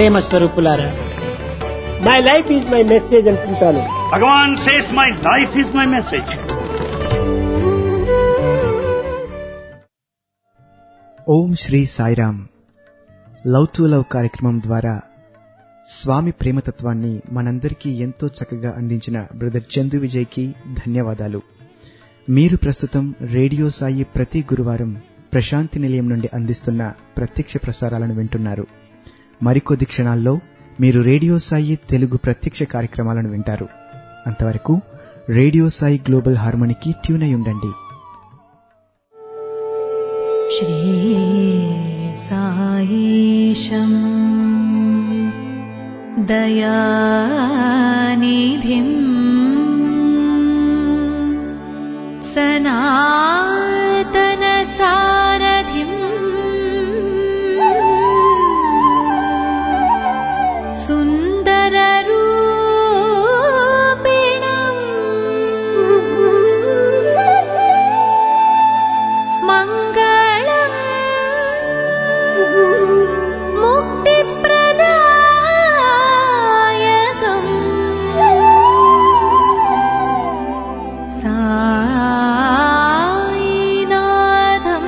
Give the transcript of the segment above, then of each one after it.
ప్రేమ స్వరూపులారా my life is my message అనుకుంటాను Bhagavan says, My life is my message. Om Sri Sairam love to love కార్యక్రమం ద్వారా స్వామి ప్రేమతత్వాన్ని మనందరికీ ఎంతో చక్కగా అందించిన బ్రదర్ చందు విజయ్కి ధన్యవాదాలు మీరు ప్రస్తుతం రేడియో సాయి ప్రతి గురువారం ప్రశాంతి నిలయం నుండి అందిస్తున్న ప్రత్యక్ష ప్రసారాలను వింటున్నారు మరికొద్ది క్షణాల్లో మీరు రేడియో సాయి తెలుగు ప్రత్యక్ష కార్యక్రమాలను వింటారు అంతవరకు రేడియో సాయి గ్లోబల్ హార్మోనికి ట్యూన్ అయి ఉండండి श्रीसायीशम् दयानिधिम् सनातनसारथिम् सुन्दररूपिणम् मङ्गलम् मुक्तिप्रदायकम् सायिनाथम्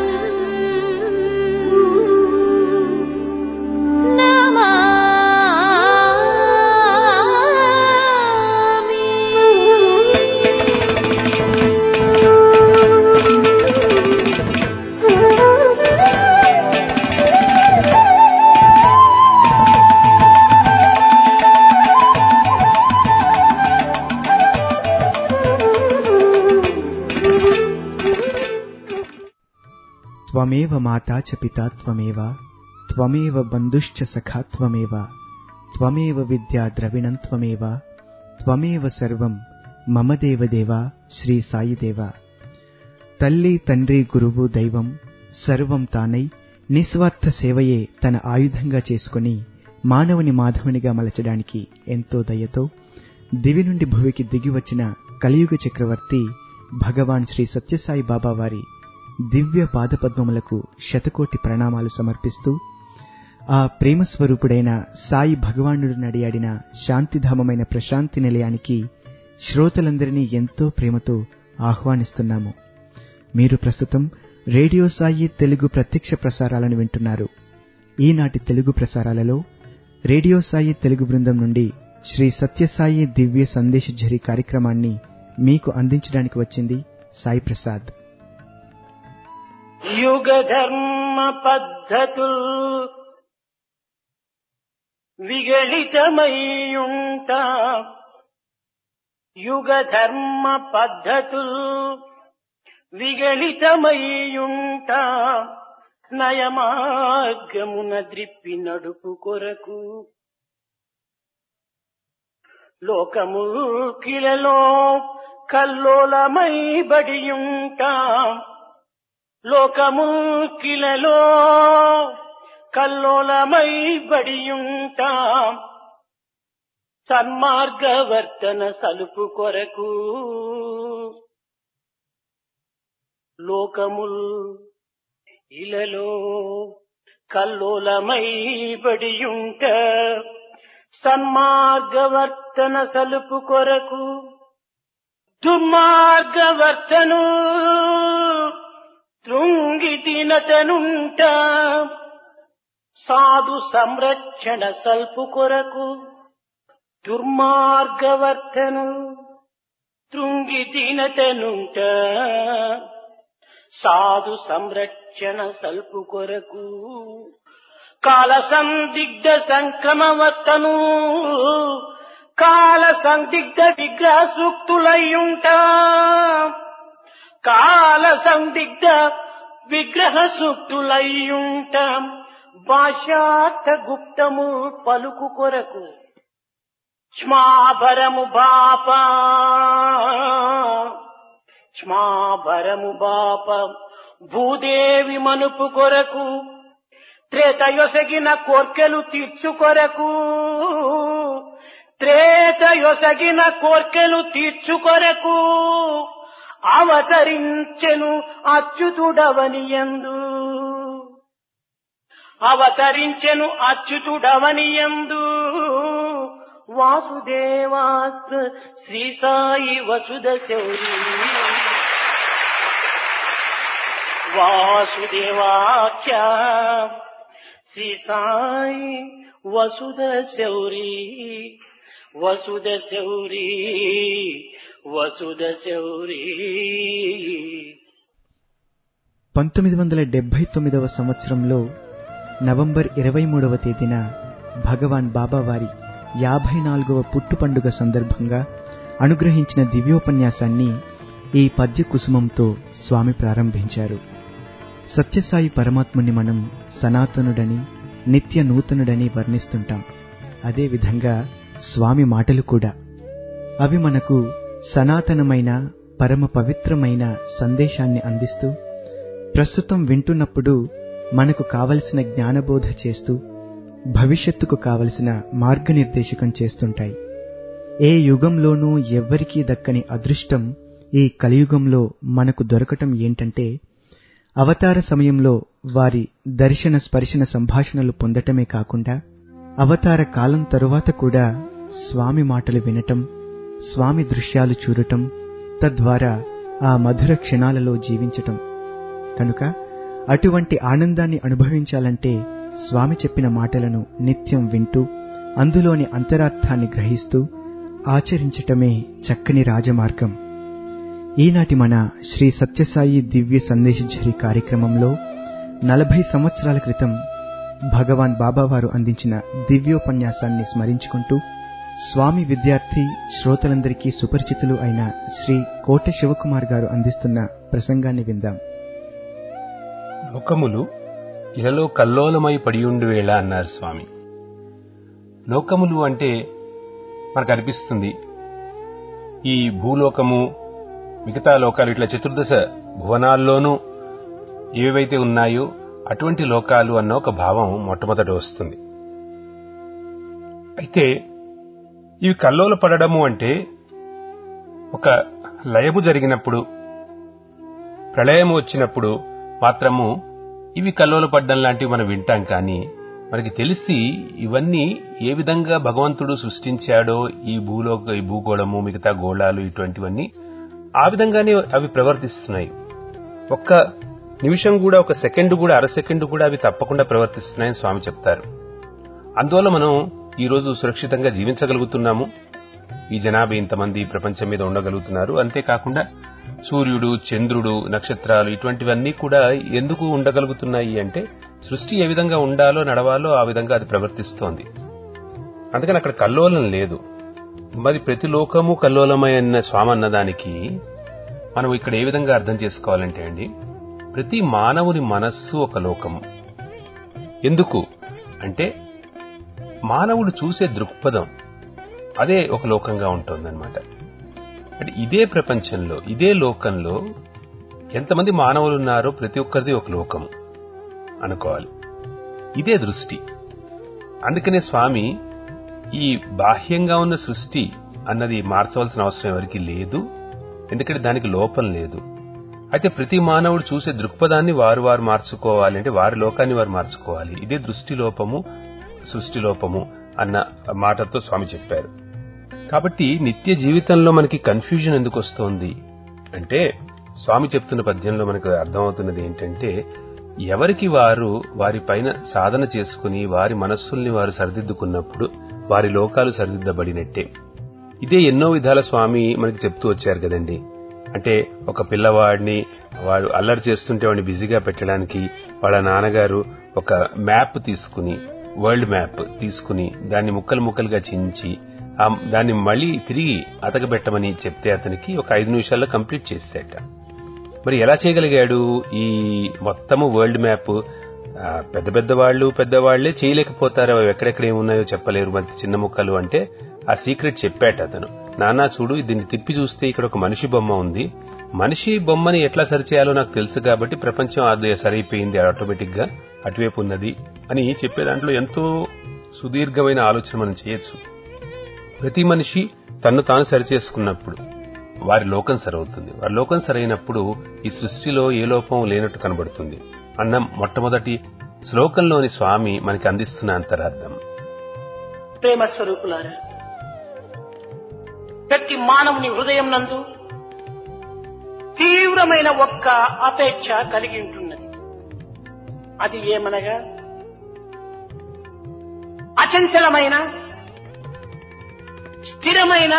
త్వమేవ మాతా చ పితా త్వమేవ త్వమేవ బంధుశ్చ సఖా త్వమేవ త్వమేవ విద్యా ద్రవిణం త్వమేవ త్వమేవ సర్వం మమ దేవదేవా శ్రీ సాయిదేవ తల్లి తండ్రి గురువు దైవం సర్వం తానై నిస్వార్థ సేవయే తన ఆయుధంగా చేసుకుని మానవుని మాధవునిగా మలచడానికి ఎంతో దయతో దివి నుండి భువికి దిగి వచ్చిన కలియుగ చక్రవర్తి భగవాన్ శ్రీ సత్యసాయి బాబా వారి దివ్య పాదపద్మములకు శతకోటి ప్రణామాలు సమర్పిస్తూ ఆ ప్రేమ స్వరూపుడైన సాయి భగవానుడు నడియాడిన శాంతిధామమైన ప్రశాంతి నిలయానికి శ్రోతలందరినీ ఎంతో ప్రేమతో ఆహ్వానిస్తున్నాము మీరు ప్రస్తుతం రేడియో సాయి తెలుగు ప్రత్యక్ష ప్రసారాలను వింటున్నారు ఈనాటి తెలుగు ప్రసారాలలో రేడియో సాయి తెలుగు బృందం నుండి శ్రీ సత్యసాయి దివ్య సందేశ ఝరి కార్యక్రమాన్ని మీకు అందించడానికి వచ్చింది సాయి ప్రసాద్ యుగ ధర్మ పద్ధతుల్ విగళితమయ్యుంట యుగ ధర్మ పద్ధతుల్ విగళితమయ్యుంట నయమార్గమున ద్రిప్పి నడుపు కొరకు లోకము కిలలో కల్లోలమై బడియుంటాం లోకము కిలలో కల్లోలమై బడియుంటాం సన్మార్గవర్తన సలుపు కొరకు లోకముల్ ఇలలో కల్లోలమై బడియుంట సన్మార్గవర్తన సలుపు కొరకు దుర్మార్గవర్తను తృంగి తినతనుంట సాధు సంరక్షణ సల్పు కొరకు దుర్మార్గవర్తను తృంగి తినతనుంట సాధు సంరక్షణ సల్పు కొరకు కాల సందిగ్ధ సంక్రమవర్తను కాల సందిగ్ధ విగ్రహ సూక్తులయ్యుంట కాల సందిగ్ధ విగ్రహ సూక్తులయ్యుంట భాషార్థ గుప్తము పలుకు కొరకు క్ష్మాభరము బాప క్ష్మాభరము బాప భూదేవి మనుపు కొరకు త్రేతయొసగిన కోర్కెలు తీర్చు కొరకు త్రేతయొసగిన కోర్కెలు తీర్చు కొరకు అవతరించెను అచ్యుతుడవని ఎందు అవతరించెను అచ్యుతుడవనియందు వాసుదేవాస్త శ్రీ సాయి వసుద శౌరి వాసుదేవాఖ్య శ్రీ సాయి వసుద శౌరి వసుద శౌరి వసుద శౌరి పంతొమ్మిది వందల డెబ్బై తొమ్మిదవ సంవత్సరంలో నవంబర్ ఇరవై మూడవ తేదీన భగవాన్ బాబావారి యాభై నాలుగవ పుట్టు పండుగ సందర్భంగా అనుగ్రహించిన దివ్యోపన్యాసాన్ని ఈ పద్య కుసుమంతో స్వామి ప్రారంభించారు సత్యసాయి పరమాత్ముని మనం సనాతనుడని నిత్య నూతనుడని వర్ణిస్తుంటాం అదేవిధంగా స్వామి మాటలు కూడా అవి మనకు సనాతనమైన పరమ పవిత్రమైన సందేశాన్ని అందిస్తూ ప్రస్తుతం వింటున్నప్పుడు మనకు కావలసిన జ్ఞానబోధ చేస్తూ భవిష్యత్తుకు కావలసిన మార్గనిర్దేశకం చేస్తుంటాయి ఏ యుగంలోనూ ఎవ్వరికీ దక్కని అదృష్టం ఈ కలియుగంలో మనకు దొరకటం ఏంటంటే అవతార సమయంలో వారి దర్శన స్పర్శన సంభాషణలు పొందటమే కాకుండా అవతార కాలం తరువాత కూడా స్వామి మాటలు వినటం స్వామి దృశ్యాలు చూడటం తద్వారా ఆ మధుర క్షణాలలో జీవించటం కనుక అటువంటి ఆనందాన్ని అనుభవించాలంటే స్వామి చెప్పిన మాటలను నిత్యం వింటూ అందులోని అంతరార్థాన్ని గ్రహిస్తూ ఆచరించటమే చక్కని రాజమార్గం ఈనాటి మన శ్రీ సత్యసాయి దివ్య సందేశఝరి కార్యక్రమంలో నలభై సంవత్సరాల క్రితం భగవాన్ బాబావారు అందించిన దివ్యోపన్యాసాన్ని స్మరించుకుంటూ స్వామి విద్యార్థి శ్రోతలందరికీ సుపరిచితులు అయిన శ్రీ కోట శివకుమార్ గారు అందిస్తున్న ప్రసంగాన్ని విందాం లోకములు ఇలలో కల్లోలమై పడియుండు వేళ అన్నారు స్వామి లోకములు అంటే మనకు అనిపిస్తుంది ఈ భూలోకము మిగతా లోకాలు ఇట్లా చతుర్దశ భువనాల్లోనూ ఏవైతే ఉన్నాయో అటువంటి లోకాలు అన్న ఒక భావం మొట్టమొదట వస్తుంది అయితే ఇవి కల్లోల పడడము అంటే ఒక లయము జరిగినప్పుడు ప్రళయము వచ్చినప్పుడు మాత్రము ఇవి కల్లోల పడ్డం లాంటివి మనం వింటాం కానీ మనకి తెలిసి ఇవన్నీ ఏ విధంగా భగవంతుడు సృష్టించాడో ఈ భూలోక ఈ భూగోళము మిగతా గోళాలు ఇటువంటివన్నీ ఆ విధంగానే అవి ప్రవర్తిస్తున్నాయి ఒక్క నిమిషం కూడా ఒక సెకండ్ కూడా అర సెకండ్ కూడా అవి తప్పకుండా ప్రవర్తిస్తున్నాయని స్వామి చెప్తారు అందువల్ల మనం ఈ రోజు సురక్షితంగా జీవించగలుగుతున్నాము ఈ జనాభా ఇంతమంది ప్రపంచం మీద ఉండగలుగుతున్నారు అంతేకాకుండా సూర్యుడు చంద్రుడు నక్షత్రాలు ఇటువంటివన్నీ కూడా ఎందుకు ఉండగలుగుతున్నాయి అంటే సృష్టి ఏ విధంగా ఉండాలో నడవాలో ఆ విధంగా అది ప్రవర్తిస్తోంది అందుకని అక్కడ కల్లోలం లేదు మరి ప్రతి లోకము కల్లోలమై అన్న స్వామి అన్నదానికి మనం ఇక్కడ ఏ విధంగా అర్థం చేసుకోవాలంటే అండి ప్రతి మానవుని మనస్సు ఒక లోకము ఎందుకు అంటే మానవుడు చూసే దృక్పథం అదే ఒక లోకంగా ఉంటుందన్నమాట అంటే ఇదే ప్రపంచంలో ఇదే లోకంలో ఎంతమంది మానవులు ఉన్నారో ప్రతి ఒక్కరిది ఒక లోకము అనుకోవాలి ఇదే దృష్టి అందుకనే స్వామి ఈ బాహ్యంగా ఉన్న సృష్టి అన్నది మార్చవలసిన అవసరం ఎవరికి లేదు ఎందుకంటే దానికి లోపం లేదు అయితే ప్రతి మానవుడు చూసే దృక్పథాన్ని వారు వారు మార్చుకోవాలి అంటే వారి లోకాన్ని వారు మార్చుకోవాలి ఇదే దృష్టి లోపము సృష్టి లోపము అన్న మాటతో స్వామి చెప్పారు కాబట్టి నిత్య జీవితంలో మనకి కన్ఫ్యూజన్ ఎందుకు వస్తోంది అంటే స్వామి చెప్తున్న పద్యంలో మనకు అర్థమవుతున్నది ఏంటంటే ఎవరికి వారు వారి పైన సాధన చేసుకుని వారి మనస్సుల్ని వారు సరిదిద్దుకున్నప్పుడు వారి లోకాలు సరిదిద్దబడినట్టే ఇదే ఎన్నో విధాల స్వామి మనకి చెప్తూ వచ్చారు కదండి అంటే ఒక పిల్లవాడిని వాడు అల్లరి చేస్తుంటే వాడిని బిజీగా పెట్టడానికి వాళ్ళ నాన్నగారు ఒక మ్యాప్ తీసుకుని వరల్డ్ మ్యాప్ తీసుకుని దాన్ని ముక్కలు ముక్కలుగా చించి ఆ దాన్ని మళ్ళీ తిరిగి అతకబెట్టమని చెప్తే అతనికి ఒక ఐదు నిమిషాల్లో కంప్లీట్ చేసేట మరి ఎలా చేయగలిగాడు ఈ మొత్తము వరల్డ్ మ్యాప్ ఆ, పెద్ద పెద్ద వాళ్ళు పెద్దవాళ్లే చేయలేకపోతారు అవి ఎక్కడెక్కడ ఏమున్నాయో చెప్పలేరు మరి చిన్న ముక్కలు అంటే ఆ సీక్రెట్ చెప్పాట అతను నానా చూడు దీన్ని తిప్పి చూస్తే ఇక్కడ ఒక మనిషి బొమ్మ ఉంది మనిషి బొమ్మని ఎట్లా సరిచేయాలో నాకు తెలుసు కాబట్టి ప్రపంచం అది సరైపోయింది ఆటోమేటిక్ గా అటువైపు ఉన్నది అని చెప్పే దాంట్లో ఎంతో సుదీర్ఘమైన ఆలోచన మనం చేయొచ్చు ప్రతి మనిషి తన్ను తాను సరిచేసుకున్నప్పుడు వారి లోకం సరవుతుంది వారి లోకం సరైనప్పుడు ఈ సృష్టిలో ఏ లోపం లేనట్టు కనబడుతుంది అన్న మొట్టమొదటి శ్లోకంలోని స్వామి మనకి అందిస్తున్న అంతరార్థం ప్రేమ స్వరూపులారా ప్రతి మానవుని హృదయం నందు తీవ్రమైన ఒక్క అపేక్ష కలిగి ఉంటున్నది అది ఏమనగా అచంచలమైన స్థిరమైన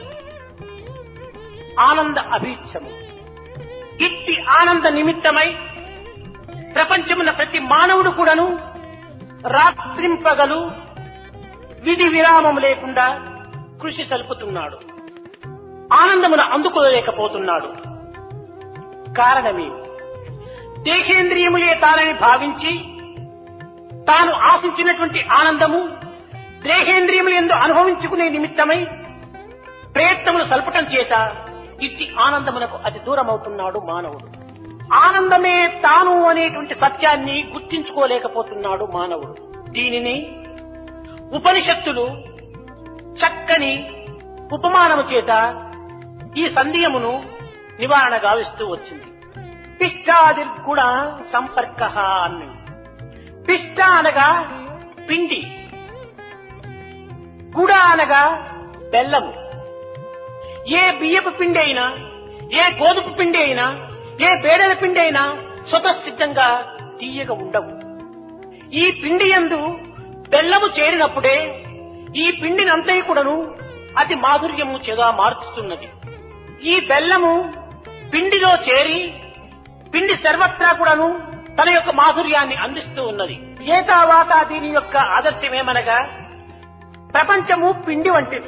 ఆనంద అభీక్షము ఇట్టి ఆనంద నిమిత్తమై ప్రపంచమున ప్రతి మానవుడు కూడాను రాత్రింపగలు విధి విరామం లేకుండా కృషి సలుపుతున్నాడు ఆనందమును అందుకోలేకపోతున్నాడు కారణమే దేహేంద్రియములే తానని భావించి తాను ఆశించినటువంటి ఆనందము దేహేంద్రియములు ఎందు అనుభవించుకునే నిమిత్తమై ప్రయత్నములు సల్పటం చేత ఇట్టి ఆనందమునకు అతి దూరమవుతున్నాడు మానవుడు ఆనందమే తాను అనేటువంటి సత్యాన్ని గుర్తించుకోలేకపోతున్నాడు మానవుడు దీనిని ఉపనిషత్తులు చక్కని ఉపమానము చేత ఈ సందేహమును నివారణ గావిస్తూ వచ్చింది పిష్టాదిర్గుణ సంపర్క అని పిష్ట అనగా పిండి గుడ అనగా బెల్లము ఏ బియ్యపు పిండి అయినా ఏ గోధుమ పిండి అయినా ఏ బేడల పిండి అయినా స్వతసిద్ధంగా తీయగా ఉండవు ఈ పిండి యందు బెల్లము చేరినప్పుడే ఈ పిండినంతయు కూడాను అతి మాధుర్యము చెగా మార్చుతున్నది ఈ బెల్లము పిండిలో చేరి పిండి సర్వత్రా కూడాను తన యొక్క మాధుర్యాన్ని అందిస్తూ ఉన్నది ఏతావాత దీని యొక్క ఆదర్శమేమనగా ప్రపంచము పిండి వంటిది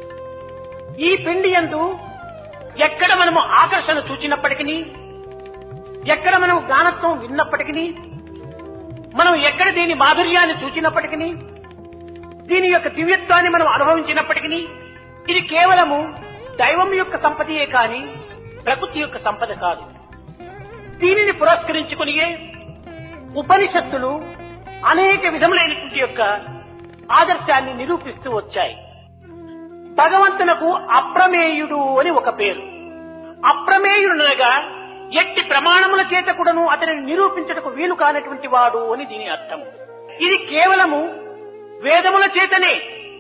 ఈ పిండి యందు ఎక్కడ మనము ఆకర్షణ చూచినప్పటికీ ఎక్కడ మనం గానత్వం విన్నప్పటికీ మనం ఎక్కడ దీని మాధుర్యాన్ని చూచినప్పటికీ దీని యొక్క దివ్యత్వాన్ని మనం అనుభవించినప్పటికీ ఇది కేవలము దైవం యొక్క సంపదయే కాని ప్రకృతి యొక్క సంపద కాదు దీనిని పురస్కరించుకునియే ఉపనిషత్తులు అనేక విధములైనటువంటి యొక్క ఆదర్శాన్ని నిరూపిస్తూ వచ్చాయి భగవంతునకు అప్రమేయుడు అని ఒక పేరు అప్రమేయుడునగా ఎట్టి ప్రమాణముల చేత కూడాను అతనిని నిరూపించటకు వీలు కానటువంటి వాడు అని దీని అర్థం ఇది కేవలము వేదముల చేతనే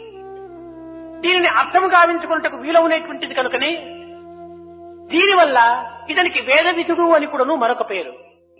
దీనిని అర్థము గావించుకున్నటకు వీలవునేటువంటిది కనుకనే దీనివల్ల ఇతనికి వేద విధుడు అని కూడాను మరొక పేరు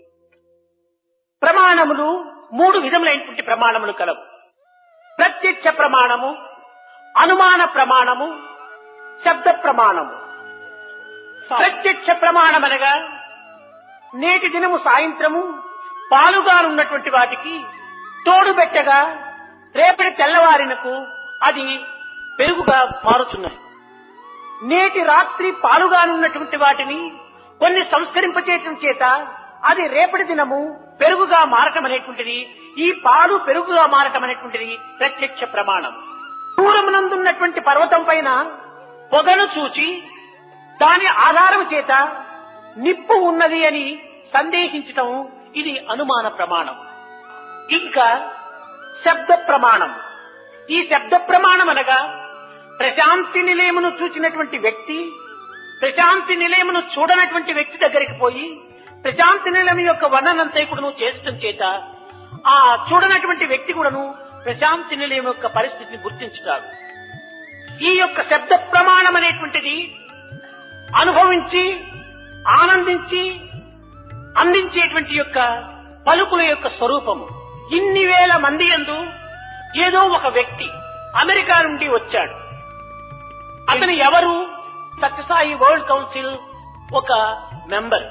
ప్రమాణములు మూడు విధములైనటువంటి ప్రమాణములు కలవు ప్రత్యక్ష ప్రమాణము అనుమాన ప్రమాణము శబ్ద ప్రమాణము ప్రత్యక్ష ప్రమాణం అనగా నేటి దినము సాయంత్రము పాలుగానున్నటువంటి వాటికి తోడు పెట్టగా రేపటి తెల్లవారినకు అది పెరుగుగా మారుతున్నది నేటి రాత్రి పాలుగానున్నటువంటి వాటిని కొన్ని సంస్కరింపచేయటం చేత అది రేపటి దినము పెరుగుగా మారటం అనేటువంటిది ఈ పాలు పెరుగుగా మారటం అనేటువంటిది ప్రత్యక్ష ప్రమాణం దూరమునందున్నటువంటి పర్వతం పైన పొగను చూచి దాని ఆధారం చేత నిప్పు ఉన్నది అని సందేహించటం ఇది అనుమాన ప్రమాణం ఇంకా శబ్ద ప్రమాణం ఈ శబ్ద ప్రమాణం అనగా ప్రశాంతి నిలయమును చూచినటువంటి వ్యక్తి ప్రశాంతి నిలయమును చూడనటువంటి వ్యక్తి దగ్గరికి పోయి ప్రశాంతి నిలయం యొక్క వర్ణనంతా కూడాను చేసడం చేత ఆ చూడనటువంటి వ్యక్తి కూడాను ప్రశాంతి నిలయం యొక్క పరిస్థితిని గుర్తించుతాడు ఈ యొక్క శబ్ద ప్రమాణం అనేటువంటిది అనుభవించి ఆనందించి అందించేటువంటి యొక్క పలుకుల యొక్క స్వరూపము ఇన్ని వేల మంది ఎందు ఏదో ఒక వ్యక్తి అమెరికా నుండి వచ్చాడు అతను ఎవరు సత్యసాయి వరల్డ్ కౌన్సిల్ ఒక మెంబర్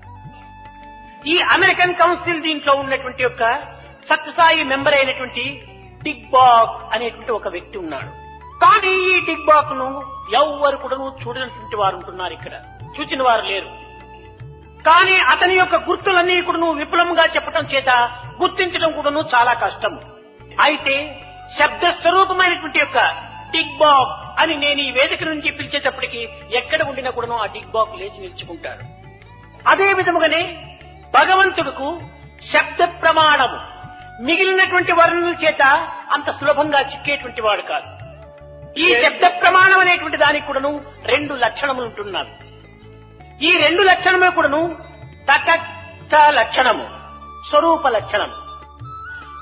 ఈ అమెరికన్ కౌన్సిల్ దీంట్లో ఉన్నటువంటి యొక్క సత్యసాయి మెంబర్ అయినటువంటి డిగ్ బాక్ అనేటువంటి ఒక వ్యక్తి ఉన్నాడు కానీ ఈ డిగ్ బాక్ ను ఎవ్వరు కూడా చూడనటువంటి వారు ఉంటున్నారు ఇక్కడ చూచిన వారు లేరు కానీ అతని యొక్క గుర్తులన్నీ కూడా విపులంగా చెప్పడం చేత గుర్తించడం కూడాను చాలా కష్టం అయితే శబ్ద స్వరూపమైనటువంటి యొక్క డిగ్ బాక్ అని నేను ఈ వేదిక నుంచి పిలిచేటప్పటికి ఎక్కడ ఉండినా కూడాను ఆ డిగ్ బాక్ లేచి నిలుచుకుంటాడు అదే విధముగానే భగవంతుడుకు శబ్ద ప్రమాణము మిగిలినటువంటి వర్ణుల చేత అంత సులభంగా చిక్కేటువంటి వాడు కాదు ఈ శబ్ద ప్రమాణం అనేటువంటి దానికి కూడాను రెండు లక్షణములు ఉంటున్నారు ఈ రెండు లక్షణమే కూడాను తటస్థ లక్షణము స్వరూప లక్షణం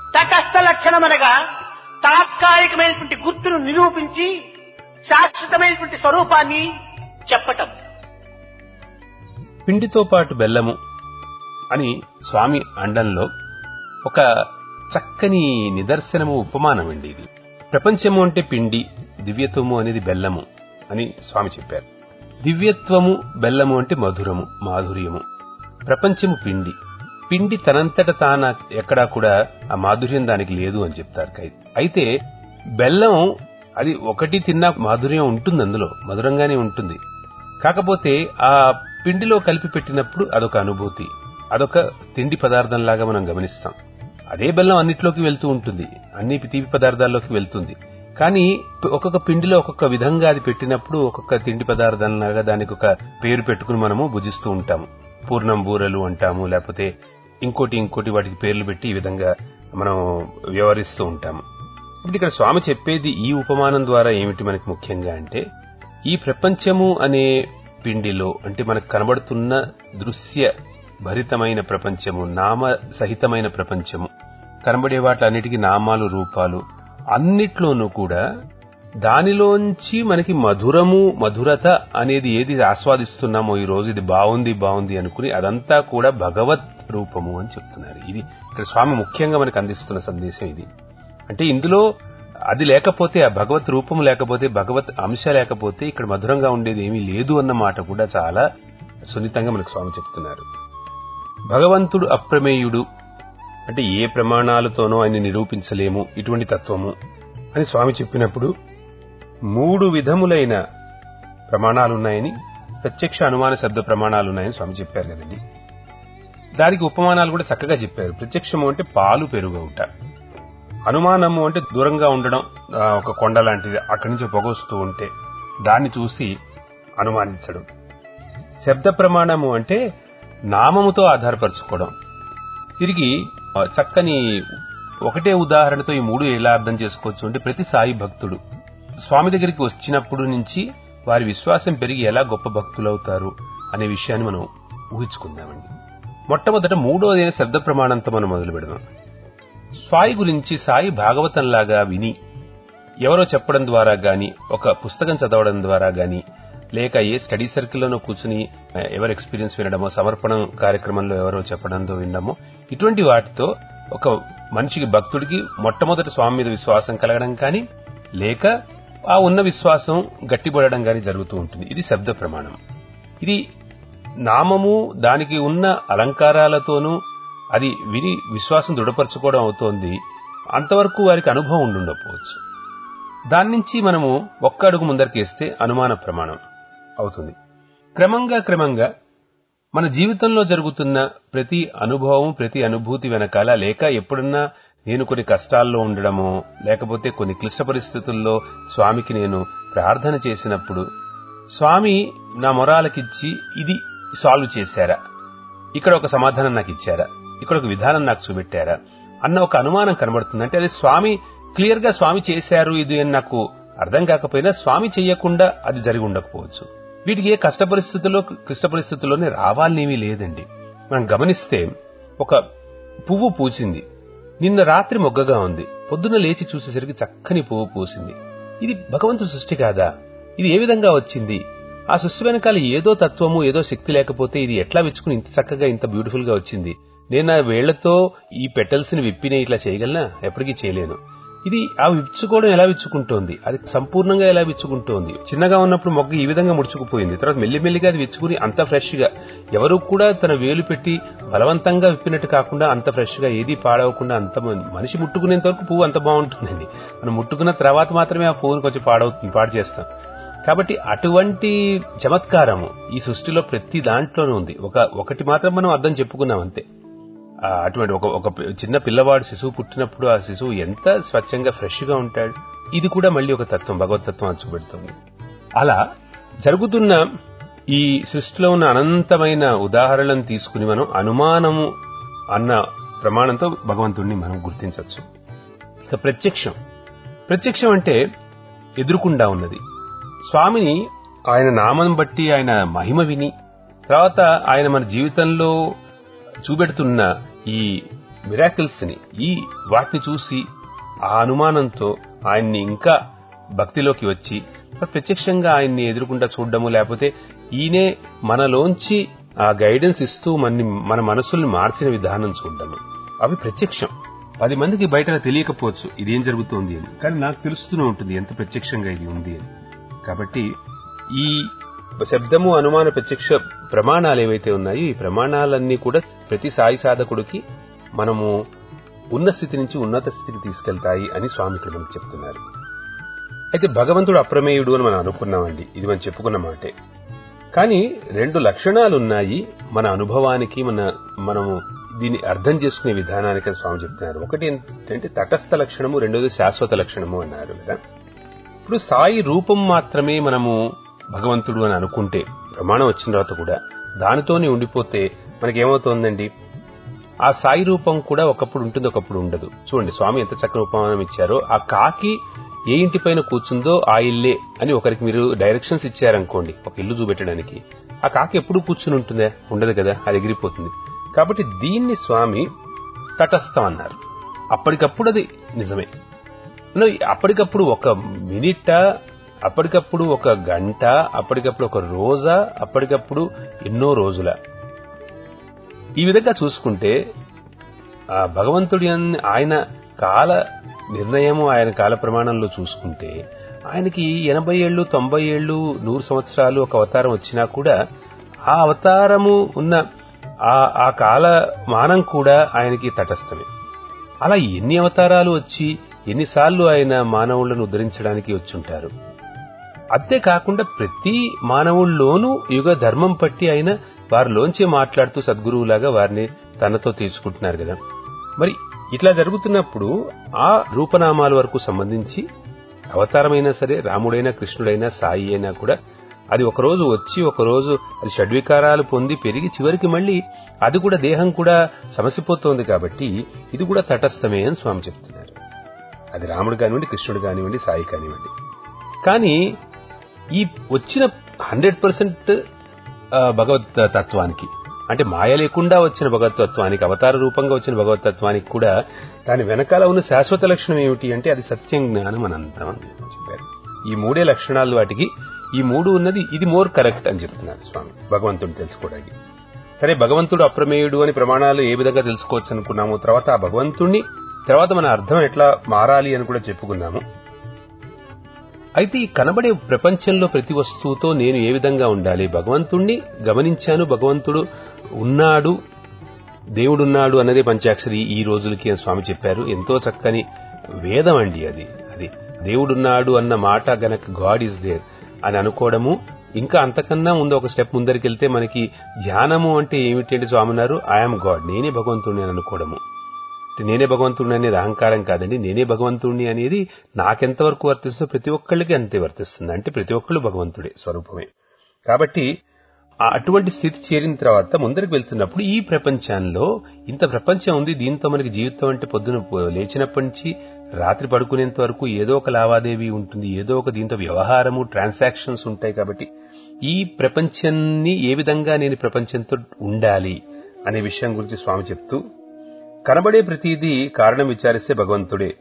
తటస్థ లక్షణమనగా తాత్కాలికమైనటువంటి గుర్తును నిరూపించి శాశ్వతమైనటువంటి స్వరూపాన్ని చెప్పటం పిండితో పాటు బెల్లము అని స్వామి అండంలో ఒక చక్కని నిదర్శనము ఉపమానం అండి ఇది ప్రపంచము అంటే పిండి దివ్యత్వము అనేది బెల్లము అని స్వామి చెప్పారు దివ్యత్వము బెల్లము అంటే మధురము మాధుర్యము ప్రపంచము పిండి పిండి తనంతట తాన ఎక్కడా కూడా ఆ మాధుర్యం దానికి లేదు అని చెప్తారు కై- అయితే బెల్లం అది ఒకటి తిన్నా మాధుర్యం ఉంటుంది అందులో మధురంగానే ఉంటుంది కాకపోతే ఆ పిండిలో కలిపి పెట్టినప్పుడు అదొక అనుభూతి అదొక తిండి పదార్థం లాగా మనం గమనిస్తాం అదే బెల్లం అన్నిట్లోకి వెళ్తూ ఉంటుంది అన్ని తీపి పదార్థాల్లోకి వెళ్తుంది కానీ ఒక్కొక్క పిండిలో ఒక్కొక్క విధంగా అది పెట్టినప్పుడు ఒక్కొక్క తిండి పదార్థం లాగా దానికి ఒక పేరు పెట్టుకుని మనము భుజిస్తూ ఉంటాము పూర్ణం బూరలు అంటాము లేకపోతే ఇంకోటి ఇంకోటి వాటికి పేర్లు పెట్టి ఈ విధంగా మనం వ్యవహరిస్తూ ఉంటాము ఇప్పుడు ఇక్కడ స్వామి చెప్పేది ఈ ఉపమానం ద్వారా ఏమిటి మనకి ముఖ్యంగా అంటే ఈ ప్రపంచము అనే పిండిలో అంటే మనకు కనబడుతున్న దృశ్య భరితమైన ప్రపంచము నామ సహితమైన ప్రపంచము కనబడే వాటిలన్నిటికీ నామాలు రూపాలు అన్నిట్లోనూ కూడా దానిలోంచి మనకి మధురము మధురత అనేది ఏది ఆస్వాదిస్తున్నామో ఈ రోజు ఇది బాగుంది బాగుంది అనుకుని అదంతా కూడా భగవత్ రూపము అని చెప్తున్నారు ఇది ఇక్కడ స్వామి ముఖ్యంగా మనకు అందిస్తున్న సందేశం ఇది అంటే ఇందులో అది లేకపోతే ఆ భగవత్ రూపం లేకపోతే భగవత్ అంశ లేకపోతే ఇక్కడ మధురంగా ఉండేది ఏమీ లేదు అన్న మాట కూడా చాలా సున్నితంగా మనకు స్వామి చెప్తున్నారు భగవంతుడు అప్రమేయుడు అంటే ఏ ప్రమాణాలతోనో ఆయన నిరూపించలేము ఇటువంటి తత్వము అని స్వామి చెప్పినప్పుడు మూడు విధములైన ప్రమాణాలున్నాయని ప్రత్యక్ష అనుమాన శబ్ద ప్రమాణాలున్నాయని స్వామి చెప్పారు కదండి దానికి ఉపమానాలు కూడా చక్కగా చెప్పారు ప్రత్యక్షము అంటే పాలు పెరుగవుట అనుమానము అంటే దూరంగా ఉండడం ఆ, ఒక కొండ లాంటిది అక్కడి నుంచి పొగొస్తూ ఉంటే దాన్ని చూసి అనుమానించడం శబ్ద ప్రమాణము అంటే నామముతో ఆధారపరచుకోవడం తిరిగి ఆ, చక్కని ఒకటే ఉదాహరణతో ఈ మూడు ఎలా అర్థం చేసుకోవచ్చు అంటే ప్రతి సాయి భక్తుడు స్వామి దగ్గరికి వచ్చినప్పుడు నుంచి వారి విశ్వాసం పెరిగి ఎలా గొప్ప భక్తులవుతారు అనే విషయాన్ని మనం ఊహించుకుందామండి మొట్టమొదట మూడోదైన శబ్ద ప్రమాణంతో మనం మొదలు పెడదాం సాయి గురించి సాయి భాగవతంలాగా విని ఎవరో చెప్పడం ద్వారా గాని ఒక పుస్తకం చదవడం ద్వారా గాని లేక ఏ స్టడీ సర్కిల్లోనో కూర్చుని ఆ, ఎవరి ఎక్స్పీరియన్స్ వినడమో సమర్పణం కార్యక్రమంలో ఎవరో చెప్పడంతో వినడమో ఇటువంటి వాటితో ఒక మనిషికి భక్తుడికి మొట్టమొదటి స్వామి మీద విశ్వాసం కలగడం కానీ లేక ఆ ఉన్న విశ్వాసం గట్టిపడడం కానీ జరుగుతూ ఉంటుంది ఇది శబ్ద ప్రమాణం ఇది నామము దానికి ఉన్న అలంకారాలతోనూ అది విని విశ్వాసం దృఢపరచుకోవడం అవుతోంది అంతవరకు వారికి అనుభవం ఉండుండకపోవచ్చు దాని నుంచి మనము ఒక్క అడుగు ముందరికేస్తే అనుమాన ప్రమాణం అవుతుంది క్రమంగా క్రమంగా మన జీవితంలో జరుగుతున్న ప్రతి అనుభవం ప్రతి అనుభూతి వెనకాల లేక ఎప్పుడన్నా నేను కొన్ని కష్టాల్లో ఉండడమో లేకపోతే కొన్ని క్లిష్ట పరిస్థితుల్లో స్వామికి నేను ప్రార్థన చేసినప్పుడు స్వామి నా మొరాలకిచ్చి ఇది సాల్వ్ చేశారా ఇక్కడ ఒక సమాధానం నాకు ఇచ్చారా ఇక్కడ ఒక విధానం నాకు చూపెట్టారా అన్న ఒక అనుమానం కనబడుతుంది అంటే అది స్వామి క్లియర్ గా స్వామి చేశారు ఇది అని నాకు అర్థం కాకపోయినా స్వామి చెయ్యకుండా అది జరిగి ఉండకపోవచ్చు వీటికి ఏ కష్ట పరిస్థితుల్లో క్లిష్ట పరిస్థితుల్లోనే రావాలనేమీ లేదండి మనం గమనిస్తే ఒక పువ్వు పూచింది నిన్న రాత్రి మొగ్గగా ఉంది పొద్దున లేచి చూసేసరికి చక్కని పువ్వు పూసింది ఇది భగవంతుడి సృష్టి కాదా ఇది ఏ విధంగా వచ్చింది ఆ సృష్టి వెనకాల ఏదో తత్వము ఏదో శక్తి లేకపోతే ఇది ఎట్లా విచ్చుకుని ఇంత చక్కగా ఇంత బ్యూటిఫుల్ గా వచ్చింది నేను ఆ వేళ్లతో ఈ పెటల్స్ ని విప్పిన ఇట్లా చేయగలనా ఎప్పటికీ చేయలేను ఇది ఆ విచ్చుకోవడం ఎలా విచ్చుకుంటోంది అది సంపూర్ణంగా ఎలా విచ్చుకుంటోంది చిన్నగా ఉన్నప్పుడు మొగ్గ ఈ విధంగా ముడుచుకుపోయింది తర్వాత మెల్లిమెల్లిగా అది విచ్చుకుని అంత ఫ్రెష్ గా ఎవరు కూడా తన వేలు పెట్టి బలవంతంగా విప్పినట్టు కాకుండా అంత ఫ్రెష్ గా ఏది పాడవకుండా అంత మ- మనిషి ముట్టుకునేంత వరకు పువ్వు అంత బాగుంటుందండి మనం ముట్టుకున్న తర్వాత మాత్రమే ఆ పువ్వును కొంచెం పాడవుతుంది పాడు చేస్తాం కాబట్టి అటువంటి చమత్కారము ఈ సృష్టిలో ప్రతి దాంట్లోనూ ఉంది ఒక ఒకటి మాత్రం మనం అర్థం చెప్పుకున్నాం అంతే ఆ, అటువంటి ఒక ఒక పి- చిన్న పిల్లవాడు శిశువు పుట్టినప్పుడు ఆ శిశువు ఎంత స్వచ్ఛంగా ఫ్రెష్ గా ఉంటాడు ఇది కూడా మళ్ళీ ఒక తత్వం భగవతత్వం అది చూపెడుతుంది అలా జరుగుతున్న ఈ సృష్టిలో ఉన్న అనంతమైన ఉదాహరణలను తీసుకుని మనం అనుమానము అన్న ప్రమాణంతో భగవంతుణ్ణి మనం గుర్తించవచ్చు ఇక ప్రత్యక్షం ప్రత్యక్షం అంటే ఎదురుకుండా ఉన్నది స్వామిని ఆయన నామం బట్టి ఆయన మహిమ విని తర్వాత ఆయన మన జీవితంలో చూపెడుతున్న ఈ మిరాకిల్స్ ని ఈ వాటిని చూసి ఆ అనుమానంతో ఆయన్ని ఇంకా భక్తిలోకి వచ్చి ప్రత్యక్షంగా ఆయన్ని ఎదురుకుండా చూడడము లేకపోతే ఈయనే మనలోంచి ఆ గైడెన్స్ ఇస్తూ మన మన మనసుల్ని మార్చిన విధానం చూడడము అవి ప్రత్యక్షం పది మందికి బయట తెలియకపోవచ్చు ఇదేం జరుగుతోంది అని కానీ నాకు తెలుస్తూనే ఉంటుంది ఎంత ప్రత్యక్షంగా ఇది ఉంది అని కాబట్టి ఈ శబ్దము అనుమాన ప్రత్యక్ష ప్రమాణాలు ఏవైతే ఉన్నాయో ఈ ప్రమాణాలన్నీ కూడా ప్రతి సాయి సాధకుడికి మనము ఉన్న స్థితి నుంచి ఉన్నత స్థితికి తీసుకెళ్తాయి అని స్వామి ఇక్కడ మనకు చెప్తున్నారు అయితే భగవంతుడు అప్రమేయుడు అని మనం అనుకున్నామండి ఇది మనం చెప్పుకున్న మాటే కానీ రెండు లక్షణాలు ఉన్నాయి మన అనుభవానికి మన మనము దీన్ని అర్థం చేసుకునే విధానానికి అని స్వామి చెప్తున్నారు ఒకటి ఏంటంటే తటస్థ లక్షణము రెండోది శాశ్వత లక్షణము అన్నారు కదా ఇప్పుడు సాయి రూపం మాత్రమే మనము భగవంతుడు అని అనుకుంటే ప్రమాణం వచ్చిన తర్వాత కూడా దానితోనే ఉండిపోతే మనకేమవుతోందండి ఆ సాయి రూపం కూడా ఒకప్పుడు ఉంటుంది ఒకప్పుడు ఉండదు చూడండి స్వామి ఎంత చక్కని ఉపమానం ఇచ్చారో ఆ కాకి ఏ ఇంటి పైన కూర్చుందో ఆ ఇల్లే అని ఒకరికి మీరు డైరెక్షన్స్ ఇచ్చారనుకోండి ఒక ఇల్లు చూపెట్టడానికి ఆ కాకి ఎప్పుడు కూర్చుని ఉంటుందా ఉండదు కదా అది ఎగిరిపోతుంది కాబట్టి దీన్ని స్వామి తటస్థం అన్నారు అప్పటికప్పుడు అది నిజమే no, అప్పటికప్పుడు ఒక మినిట్ అప్పటికప్పుడు ఒక గంట అప్పటికప్పుడు ఒక రోజా అప్పటికప్పుడు ఎన్నో రోజుల ఈ విధంగా చూసుకుంటే ఆ భగవంతుడి అన్- ఆయన కాల నిర్ణయము ఆయన కాల ప్రమాణంలో చూసుకుంటే ఆయనకి ఎనభై ఏళ్ళు తొంభై ఏళ్ళు నూరు సంవత్సరాలు ఒక అవతారం వచ్చినా కూడా ఆ అవతారము ఉన్న ఆ ఆ కాల మానం కూడా ఆయనకి తటస్థమే అలా ఎన్ని అవతారాలు వచ్చి ఎన్నిసార్లు ఆయన మానవులను ఉద్ధరించడానికి వచ్చుంటారు అంతేకాకుండా ప్రతి మానవుల్లోనూ యుగ ధర్మం పట్టి ఆయన వారిలోంచే మాట్లాడుతూ సద్గురువులాగా వారిని తనతో తీసుకుంటున్నారు కదా మరి ఇట్లా జరుగుతున్నప్పుడు ఆ రూపనామాల వరకు సంబంధించి అవతారమైనా సరే రాముడైనా కృష్ణుడైనా సాయి అయినా కూడా అది ఒకరోజు వచ్చి ఒకరోజు అది షడ్వికారాలు పొంది పెరిగి చివరికి మళ్ళీ అది కూడా దేహం కూడా సమసిపోతోంది కాబట్టి ఇది కూడా తటస్థమే అని స్వామి చెప్తున్నారు అది రాముడు కానివ్వండి కృష్ణుడు కానివ్వండి సాయి కానివ్వండి కానీ ఈ వచ్చిన హండ్రెడ్ పర్సెంట్ భగవత్ తత్వానికి అంటే మాయ లేకుండా వచ్చిన భగవతత్వానికి అవతార రూపంగా వచ్చిన భగవతత్వానికి కూడా దాని వెనకాల ఉన్న శాశ్వత లక్షణం ఏమిటి అంటే అది సత్యం జ్ఞానం అని అంటాం అని చెప్పారు ఈ మూడే లక్షణాలు వాటికి ఈ మూడు ఉన్నది ఇది మోర్ కరెక్ట్ అని చెప్తున్నారు స్వామి భగవంతుడు తెలుసుకోవడానికి సరే భగవంతుడు అప్రమేయుడు అని ప్రమాణాలు ఏ విధంగా తెలుసుకోవచ్చు అనుకున్నాము తర్వాత ఆ భగవంతుణ్ణి తర్వాత మన అర్థం ఎట్లా మారాలి అని కూడా చెప్పుకున్నాము అయితే ఈ కనబడే ప్రపంచంలో ప్రతి వస్తువుతో నేను ఏ విధంగా ఉండాలి భగవంతుణ్ణి గమనించాను భగవంతుడు ఉన్నాడు దేవుడున్నాడు అన్నదే పంచాక్షరి ఈ రోజులకి అని స్వామి చెప్పారు ఎంతో చక్కని వేదం అండి అది అది దేవుడున్నాడు అన్న మాట గనక గాడ్ ఈజ్ దేర్ అని అనుకోవడము ఇంకా అంతకన్నా ముందు ఒక స్టెప్ ముందరికెళ్తే మనకి ధ్యానము అంటే ఏమిటి అంటే స్వామి అన్నారు ఐఎమ్ గాడ్ నేనే భగవంతుడిని అని అనుకోవడము అంటే నేనే భగవంతుడిని అనేది అహంకారం కాదండి నేనే భగవంతుడిని అనేది నాకెంతవరకు వర్తిస్తుందో ప్రతి ఒక్కళ్ళకి అంతే వర్తిస్తుంది అంటే ప్రతి ఒక్కళ్ళు భగవంతుడే స్వరూపమే కాబట్టి ఆ అటువంటి స్థితి చేరిన తర్వాత ముందరికి వెళ్తున్నప్పుడు ఈ ప్రపంచంలో ఇంత ప్రపంచం ఉంది దీంతో మనకి జీవితం అంటే పొద్దున లేచినప్పటి నుంచి రాత్రి పడుకునేంత వరకు ఏదో ఒక లావాదేవీ ఉంటుంది ఏదో ఒక దీంతో వ్యవహారము ట్రాన్సాక్షన్స్ ఉంటాయి కాబట్టి ఈ ప్రపంచాన్ని ఏ విధంగా నేను ఈ ప్రపంచంతో ఉండాలి అనే విషయం గురించి స్వామి చెప్తూ కనబడే ప్రతిదీ కారణం విచారిస్తే భగవంతుడే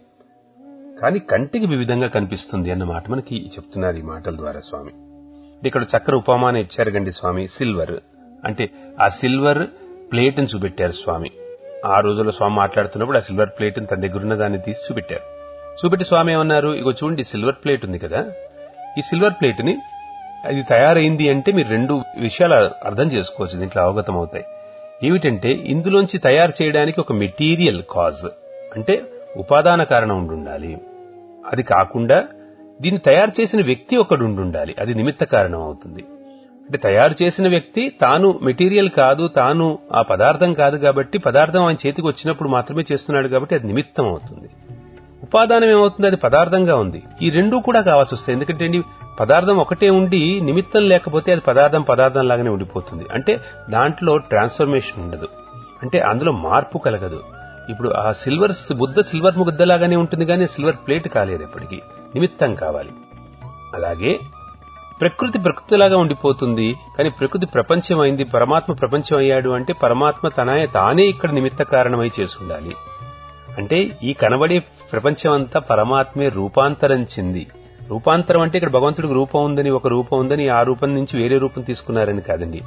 కానీ కంటికి వివిధంగా కనిపిస్తుంది అన్న మాట మనకి చెప్తున్నారు ఈ మాటల ద్వారా స్వామి ఇక్కడ చక్కెర ఉపమానం ఇచ్చారు గండి స్వామి సిల్వర్ అంటే ఆ సిల్వర్ ప్లేట్ ని చూపెట్టారు స్వామి ఆ రోజుల్లో స్వామి మాట్లాడుతున్నప్పుడు ఆ సిల్వర్ ప్లేట్ తన దగ్గర ఉన్న దాన్ని తీసి చూపెట్టారు చూపెట్టి స్వామి ఏమన్నారు ఇగో చూడండి సిల్వర్ ప్లేట్ ఉంది కదా ఈ సిల్వర్ ప్లేట్ ని అది తయారైంది అంటే మీరు రెండు విషయాలు అర్థం చేసుకోవచ్చు దీంట్లో అవగతం అవుతాయి ఏమిటంటే ఇందులోంచి తయారు చేయడానికి ఒక మెటీరియల్ కాజ్ అంటే ఉపాదాన కారణం ఉండాలి అది కాకుండా దీన్ని తయారు చేసిన వ్యక్తి ఒకడు ఉండాలి అది నిమిత్త కారణం అవుతుంది అంటే తయారు చేసిన వ్యక్తి తాను మెటీరియల్ కాదు తాను ఆ పదార్థం కాదు కాబట్టి పదార్థం ఆయన చేతికి వచ్చినప్పుడు మాత్రమే చేస్తున్నాడు కాబట్టి అది నిమిత్తం అవుతుంది ఉపాదానం ఏమవుతుంది అది పదార్థంగా ఉంది ఈ రెండూ కూడా కావాల్సి వస్తాయి ఎందుకంటే అండి పదార్థం ఒకటే ఉండి నిమిత్తం లేకపోతే అది పదార్థం పదార్థం లాగానే ఉండిపోతుంది అంటే దాంట్లో ట్రాన్స్ఫర్మేషన్ ఉండదు అంటే అందులో మార్పు కలగదు ఇప్పుడు ఆ సిల్వర్ బుద్ధ సిల్వర్ ముద్దలాగానే ఉంటుంది కానీ సిల్వర్ ప్లేట్ కాలేదు ఎప్పటికీ నిమిత్తం కావాలి అలాగే ప్రకృతి ప్రకృతిలాగా ఉండిపోతుంది కానీ ప్రకృతి ప్రపంచం అయింది పరమాత్మ ప్రపంచం అయ్యాడు అంటే పరమాత్మ తన తానే ఇక్కడ నిమిత్త కారణమై చేసి ఉండాలి అంటే ఈ కనబడే ప్రపంచం అంతా పరమాత్మే రూపాంతరం చెంది రూపాంతరం అంటే ఇక్కడ భగవంతుడికి రూపం ఉందని ఒక రూపం ఉందని ఆ రూపం నుంచి వేరే రూపం తీసుకున్నారని కాదండి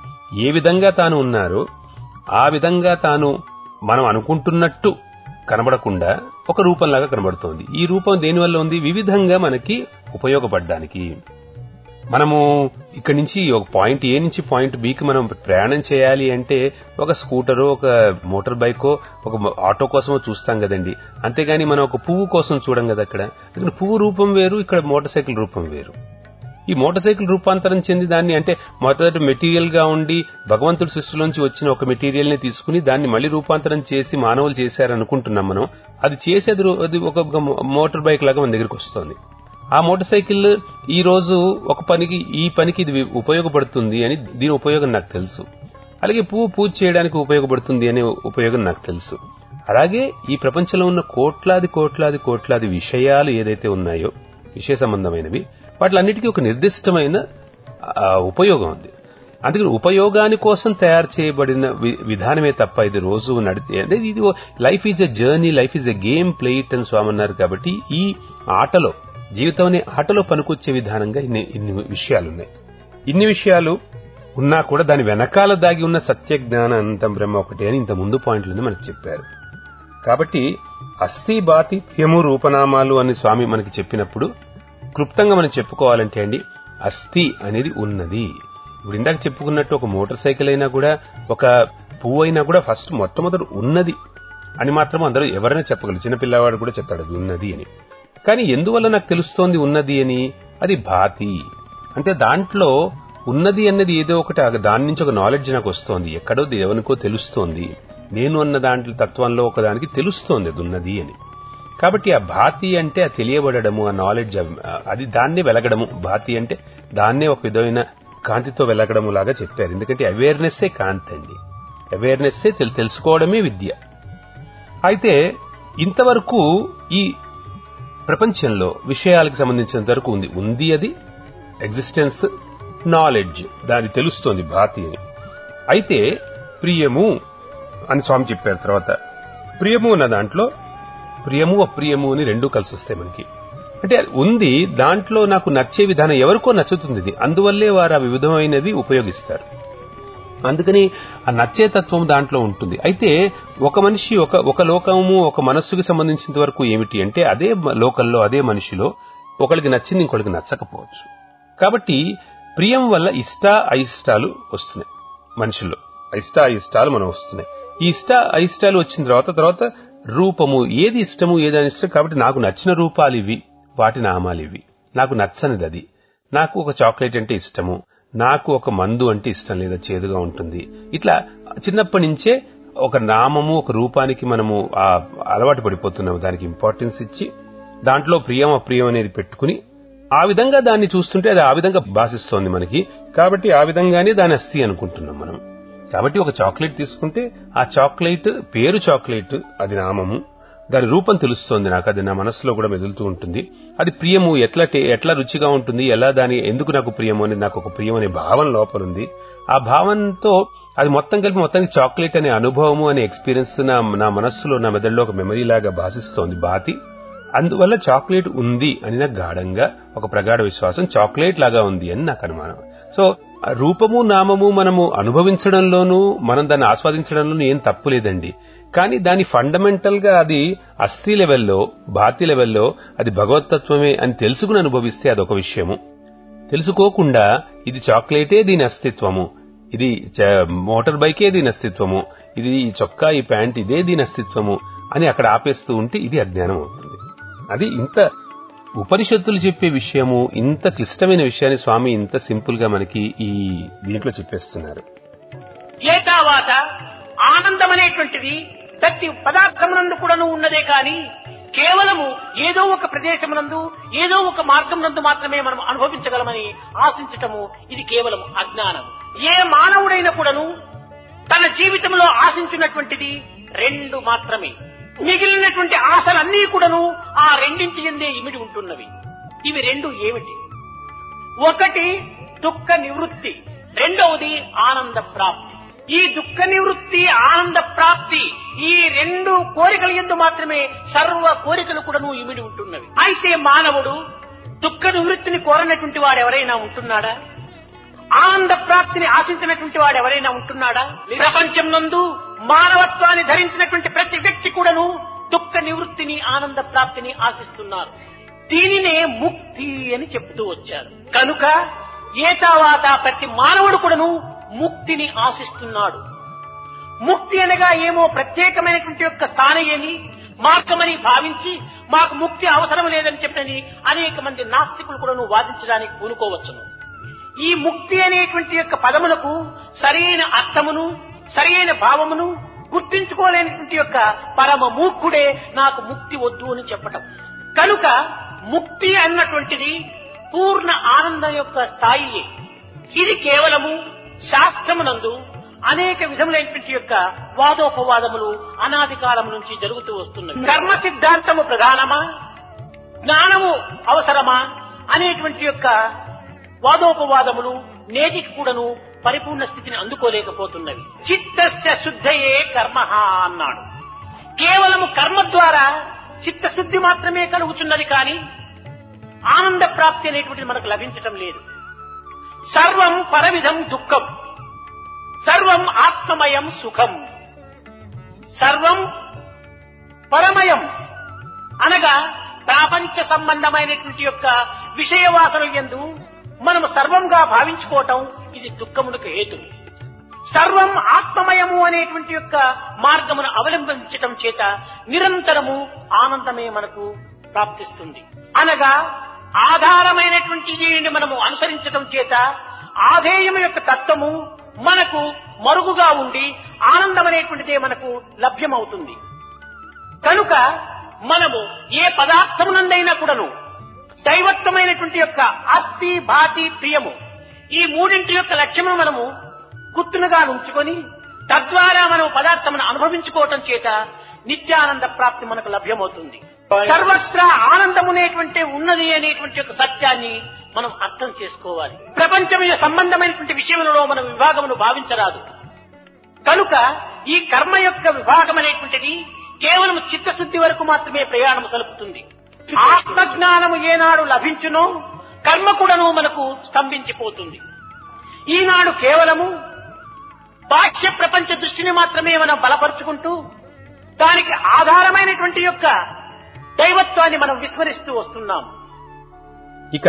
ఏ విధంగా తాను ఉన్నారో ఆ విధంగా తాను మనం అనుకుంటున్నట్టు కనబడకుండా ఒక రూపంలాగా కనబడుతోంది ఈ రూపం దేనివల్ల ఉంది వివిధంగా మనకి ఉపయోగపడడానికి మనము ఇక్కడి నుంచి ఒక పాయింట్ ఏ నుంచి పాయింట్ బికి మనం ప్రయాణం చేయాలి అంటే ఒక స్కూటరో ఒక మోటార్ బైకో ఒక ఆటో కోసమో చూస్తాం కదండి అంతేగాని మనం ఒక పువ్వు కోసం చూడం కదా అక్కడ ఇక్కడ పువ్వు రూపం వేరు ఇక్కడ మోటార్ సైకిల్ రూపం వేరు ఈ మోటార్ సైకిల్ రూపాంతరం చెంది దాన్ని అంటే మొదటి మెటీరియల్ గా ఉండి భగవంతుడి సృష్టిలోంచి వచ్చిన ఒక మెటీరియల్ ని తీసుకుని దాన్ని మళ్ళీ రూపాంతరం చేసి మానవులు చేశారనుకుంటున్నాం మనం అది చేసేది రూ- అది ఒక ఒక మోటార్ బైక్ లాగా మన దగ్గరికి వస్తుంది ఆ మోటార్ సైకిల్ ఈ రోజు ఒక పనికి ఈ పనికి ఇది ఉపయోగపడుతుంది అని దీని ఉపయోగం నాకు తెలుసు అలాగే పువ్వు పూజ చేయడానికి ఉపయోగపడుతుంది అనే ఉపయోగం నాకు తెలుసు అలాగే ఈ ప్రపంచంలో ఉన్న కోట్లాది కోట్లాది కోట్లాది విషయాలు ఏదైతే ఉన్నాయో విషయ సంబంధమైనవి వాటిలన్నిటికీ ఒక నిర్దిష్టమైన ఆ, ఉపయోగం ఉంది అందుకని ఉపయోగాని కోసం తయారు చేయబడిన వి- విధానమే తప్ప ఇది రోజు నడితే అంటే ఇది life is a journey life is a game play it అని స్వామి అన్నారు కాబట్టి ఈ ఆటలో జీవితం అనే ఆటలో పనికొచ్చే విధానంగా ఇన్ని ఇన్ని విషయాలున్నాయి ఇన్ని విషయాలు ఉన్నా కూడా దాని వెనకాల దాగి ఉన్న సత్య జ్ఞాన అనంతం బ్రహ్మ ఒకటే అని ఇంత ముందు పాయింట్లోనే మనకు చెప్పారు కాబట్టి అస్థి బాతి ప్రియము రూపనామాలు అని స్వామి మనకి చెప్పినప్పుడు క్లుప్తంగా మనం చెప్పుకోవాలంటే అండి అస్థి అనేది ఉన్నది ఇప్పుడు ఇందాక చెప్పుకున్నట్టు ఒక మోటార్ సైకిల్ అయినా కూడా ఒక పువ్వు అయినా కూడా ఫస్ట్ మొట్టమొదటి ఉన్నది అని మాత్రం అందరూ ఎవరైనా చెప్పగలరు చిన్నపిల్లవాడు కూడా చెప్తాడు అది ఉన్నది అని కానీ ఎందువల్ల నాకు తెలుస్తోంది ఉన్నది అని అది భాతి అంటే దాంట్లో ఉన్నది అన్నది ఏదో ఒకటి ఆ దాని నుంచి ఒక నాలెడ్జ్ నాకు వస్తోంది ఎక్కడో దేవునికో తెలుస్తోంది నేను అన్న దాంట్లో తత్వంలో ఒకదానికి తెలుస్తోంది అది ఉన్నది అని కాబట్టి ఆ భాతి అంటే ఆ తెలియబడము ఆ నాలెడ్జ్ అది దాన్నే వెలగడము భాతి అంటే దాన్నే ఒక విధమైన కాంతితో వెలగడము లాగా చెప్పారు ఎందుకంటే అవేర్నెస్సే కాంతి అండి అవేర్నెస్సే తెలు- తెలుసుకోవడమే విద్య అయితే ఇంతవరకు ఈ ప్రపంచంలో విషయాలకు సంబంధించినంత వరకు ఉంది ఉంది అది ఎగ్జిస్టెన్స్ నాలెడ్జ్ దాని తెలుస్తోంది భాతి అని అయితే ప్రియము అని స్వామి చెప్పారు తర్వాత ప్రియము అన్న దాంట్లో ప్రియము అప్రియము అని రెండూ కలిసి వస్తాయి మనకి అంటే అది ఉంది దాంట్లో నాకు నచ్చే విధానం ఎవరికో నచ్చుతుంది ఇది అందువల్లే వారు ఆ వివిధమైనవి ఉపయోగిస్తారు అందుకని ఆ నచ్చే తత్వం దాంట్లో ఉంటుంది అయితే ఒక మనిషి ఒక ఒక లోకము ఒక మనస్సుకి సంబంధించినంత వరకు ఏమిటి అంటే అదే మ- లోకంలో అదే మనిషిలో ఒకరికి నచ్చింది ఇంకొకరికి నచ్చకపోవచ్చు కాబట్టి ప్రియం వల్ల ఇష్ట అయిష్టాలు వస్తున్నాయి మనుషుల్లో ఇష్ట అయిష్టాలు మనం వస్తున్నాయి ఈ ఇష్ట అయిష్టాలు వచ్చిన తర్వాత తర్వాత రూపము ఏది ఇష్టము ఏది అనిష్టం కాబట్టి నాకు నచ్చిన రూపాలు ఇవి వాటి నామాలు ఇవి నాకు నచ్చనిది అది నాకు ఒక చాక్లెట్ అంటే ఇష్టము నాకు ఒక మందు అంటే ఇష్టం లేదా చేదుగా ఉంటుంది ఇట్లా చిన్నప్పటి నుంచే ఒక నామము ఒక రూపానికి మనము ఆ అలవాటు పడిపోతున్నాము దానికి ఇంపార్టెన్స్ ఇచ్చి దాంట్లో ప్రియం అప్రియం అనేది పెట్టుకుని ఆ విధంగా దాన్ని చూస్తుంటే అది ఆ విధంగా భాషిస్తోంది మనకి కాబట్టి ఆ విధంగానే దాని అస్థి అనుకుంటున్నాం మనం కాబట్టి ఒక చాక్లెట్ తీసుకుంటే ఆ చాక్లెట్ పేరు చాక్లెట్ అది నామము దాని రూపం తెలుస్తోంది నాకు అది నా మనసులో కూడా మెదులుతూ ఉంటుంది అది ప్రియము ఎట్లా టే- ఎట్లా రుచిగా ఉంటుంది ఎలా దాని ఎందుకు నాకు ప్రియము అనేది నాకు ఒక ప్రియం అనే భావన లోపల ఉంది ఆ భావనతో అది మొత్తం కలిపి మొత్తానికి చాక్లెట్ అనే అనుభవము అనే ఎక్స్పీరియన్స్ నా నా మనస్సులో నా మెదడులో ఒక మెమరీ లాగా భాషిస్తోంది బాతి అందువల్ల చాక్లెట్ ఉంది అని నాకు గాఢంగా ఒక ప్రగాఢ విశ్వాసం చాక్లెట్ లాగా ఉంది అని నాకు అనుమానం సో ఆ రూపము నామము మనము అనుభవించడంలోనూ మనం దాన్ని ఆస్వాదించడంలోనూ ఏం తప్పు లేదండి కానీ దాని ఫండమెంటల్ గా అది అస్థి లెవెల్లో భాతి లెవెల్లో అది భగవతత్వమే అని తెలుసుకుని అనుభవిస్తే అదొక విషయము తెలుసుకోకుండా ఇది చాక్లెటే దీని అస్తిత్వము ఇది చ- మోటార్ బైకే దీని అస్తిత్వము ఇది ఈ చొక్కా ఈ ప్యాంట్ ఇదే దీని అస్తిత్వము అని అక్కడ ఆపేస్తూ ఉంటే ఇది అజ్ఞానం అవుతుంది అది ఇంత ఉపనిషత్తులు చెప్పే విషయము ఇంత క్లిష్టమైన విషయాన్ని స్వామి ఇంత సింపుల్ గా మనకి ఈ దీంట్లో చెప్పేస్తున్నారు ఏతావాత ఆనందం అనేటువంటిది ప్రతి పదార్థమునందు కూడాను ఉన్నదే కాని కేవలము ఏదో ఒక ప్రదేశమునందు ఏదో ఒక మార్గమునందు మాత్రమే మనం అనుభవించగలమని ఆశించటము ఇది కేవలం అజ్ఞానం ఏ మానవుడైన కూడాను తన జీవితంలో ఆశించినటువంటిది రెండు మాత్రమే మిగిలినటువంటి ఆశలన్నీ కూడాను ఆ రెండింటి ఎందే ఇమిడి ఉంటున్నవి ఇవి రెండు ఏమిటి ఒకటి దుఃఖ నివృత్తి రెండవది ఆనంద ప్రాప్తి ఈ దుఃఖ నివృత్తి ఆనంద ప్రాప్తి ఈ రెండు కోరికల ఎందు మాత్రమే సర్వ కోరికలు కూడాను ఇమిడి ఉంటున్నవి అయితే మానవుడు దుఃఖ నివృత్తిని కోరనటువంటి వాడు ఎవరైనా ఉంటున్నాడా ఆనంద ప్రాప్తిని ఆశించినటువంటి వాడు ఎవరైనా ఉంటున్నాడా ప్రపంచం నందు మానవత్వాన్ని ధరించినటువంటి ప్రతి వ్యక్తి కూడాను దుఃఖ నివృత్తిని ఆనంద ప్రాప్తిని ఆశిస్తున్నారు దీనినే ముక్తి అని చెప్తూ వచ్చారు కనుక ఏ తర్వాత ప్రతి మానవుడు కూడాను ముక్తిని ఆశిస్తున్నాడు ముక్తి అనగా ఏమో ప్రత్యేకమైనటువంటి యొక్క స్థానయని మార్గమని భావించి మాకు ముక్తి అవసరం లేదని చెప్పని అనేక మంది నాస్తికులు కూడా వాదించడానికి పూనుకోవచ్చును ఈ ముక్తి అనేటువంటి యొక్క పదములకు సరైన అర్థమును సరైన భావమును గుర్తించుకోలేనటువంటి యొక్క పరమ మూర్ఖుడే నాకు ముక్తి వద్దు అని చెప్పటం కనుక ముక్తి అన్నటువంటిది పూర్ణ ఆనందం యొక్క స్థాయి ఇది కేవలము శాస్త్రమునందు అనేక విధములైనటువంటి యొక్క వాదోపవాదములు అనాది కాలం నుంచి జరుగుతూ వస్తున్నవి కర్మ సిద్ధాంతము ప్రధానమా జ్ఞానము అవసరమా అనేటువంటి యొక్క వాదోపవాదములు నేటికి కూడాను పరిపూర్ణ స్థితిని అందుకోలేకపోతున్నవి చిత్తస్య శుద్ధయే కర్మ అన్నాడు కేవలము కర్మ ద్వారా చిత్తశుద్ధి మాత్రమే కలుగుతున్నది కానీ ఆనంద ప్రాప్తి అనేటువంటిది మనకు లభించటం లేదు సర్వం పరవిధం దుఃఖం సర్వం ఆత్మమయం సుఖం సర్వం పరమయం అనగా ప్రాపంచ సంబంధమైనటువంటి యొక్క విషయవాసన ఎందు మనము సర్వంగా భావించుకోవటం ఇది దుఃఖమునకు హేతు సర్వం ఆత్మమయము అనేటువంటి యొక్క మార్గమును అవలంబించటం చేత నిరంతరము ఆనందమే మనకు ప్రాప్తిస్తుంది అనగా ఆధారమైనటువంటి దీనిని మనము అనుసరించటం చేత ఆధేయం యొక్క తత్వము మనకు మరుగుగా ఉండి ఆనందం అనేటువంటిదే మనకు లభ్యమవుతుంది కనుక మనము ఏ పదార్థమునందైనా కూడాను దైవత్వమైనటువంటి యొక్క అస్థి భాతి ప్రియము ఈ మూడింటి యొక్క లక్ష్యమును మనము గుర్తునుగా ఉంచుకొని తద్వారా మనం పదార్థమును అనుభవించుకోవటం చేత నిత్యానంద ప్రాప్తి మనకు లభ్యమవుతుంది సర్వస్ర ఆనందమునేటువంటి ఉన్నది అనేటువంటి యొక్క సత్యాన్ని మనం అర్థం చేసుకోవాలి ప్రపంచం సంబంధమైనటువంటి విషయములలో మనం విభాగమును భావించరాదు కనుక ఈ కర్మ యొక్క విభాగం అనేటువంటిది కేవలం చిత్తశుద్ధి వరకు మాత్రమే ప్రయాణం సలుపుతుంది ఆత్మజ్ఞానము ఏనాడు లభించునో కర్మ కూడాను మనకు స్తంభించిపోతుంది ఈనాడు కేవలము బాహ్య ప్రపంచ దృష్టిని మాత్రమే మనం బలపరుచుకుంటూ దానికి ఆధారమైనటువంటి యొక్క దైవత్వాన్ని మనం విస్మరిస్తూ వస్తున్నాం ఇక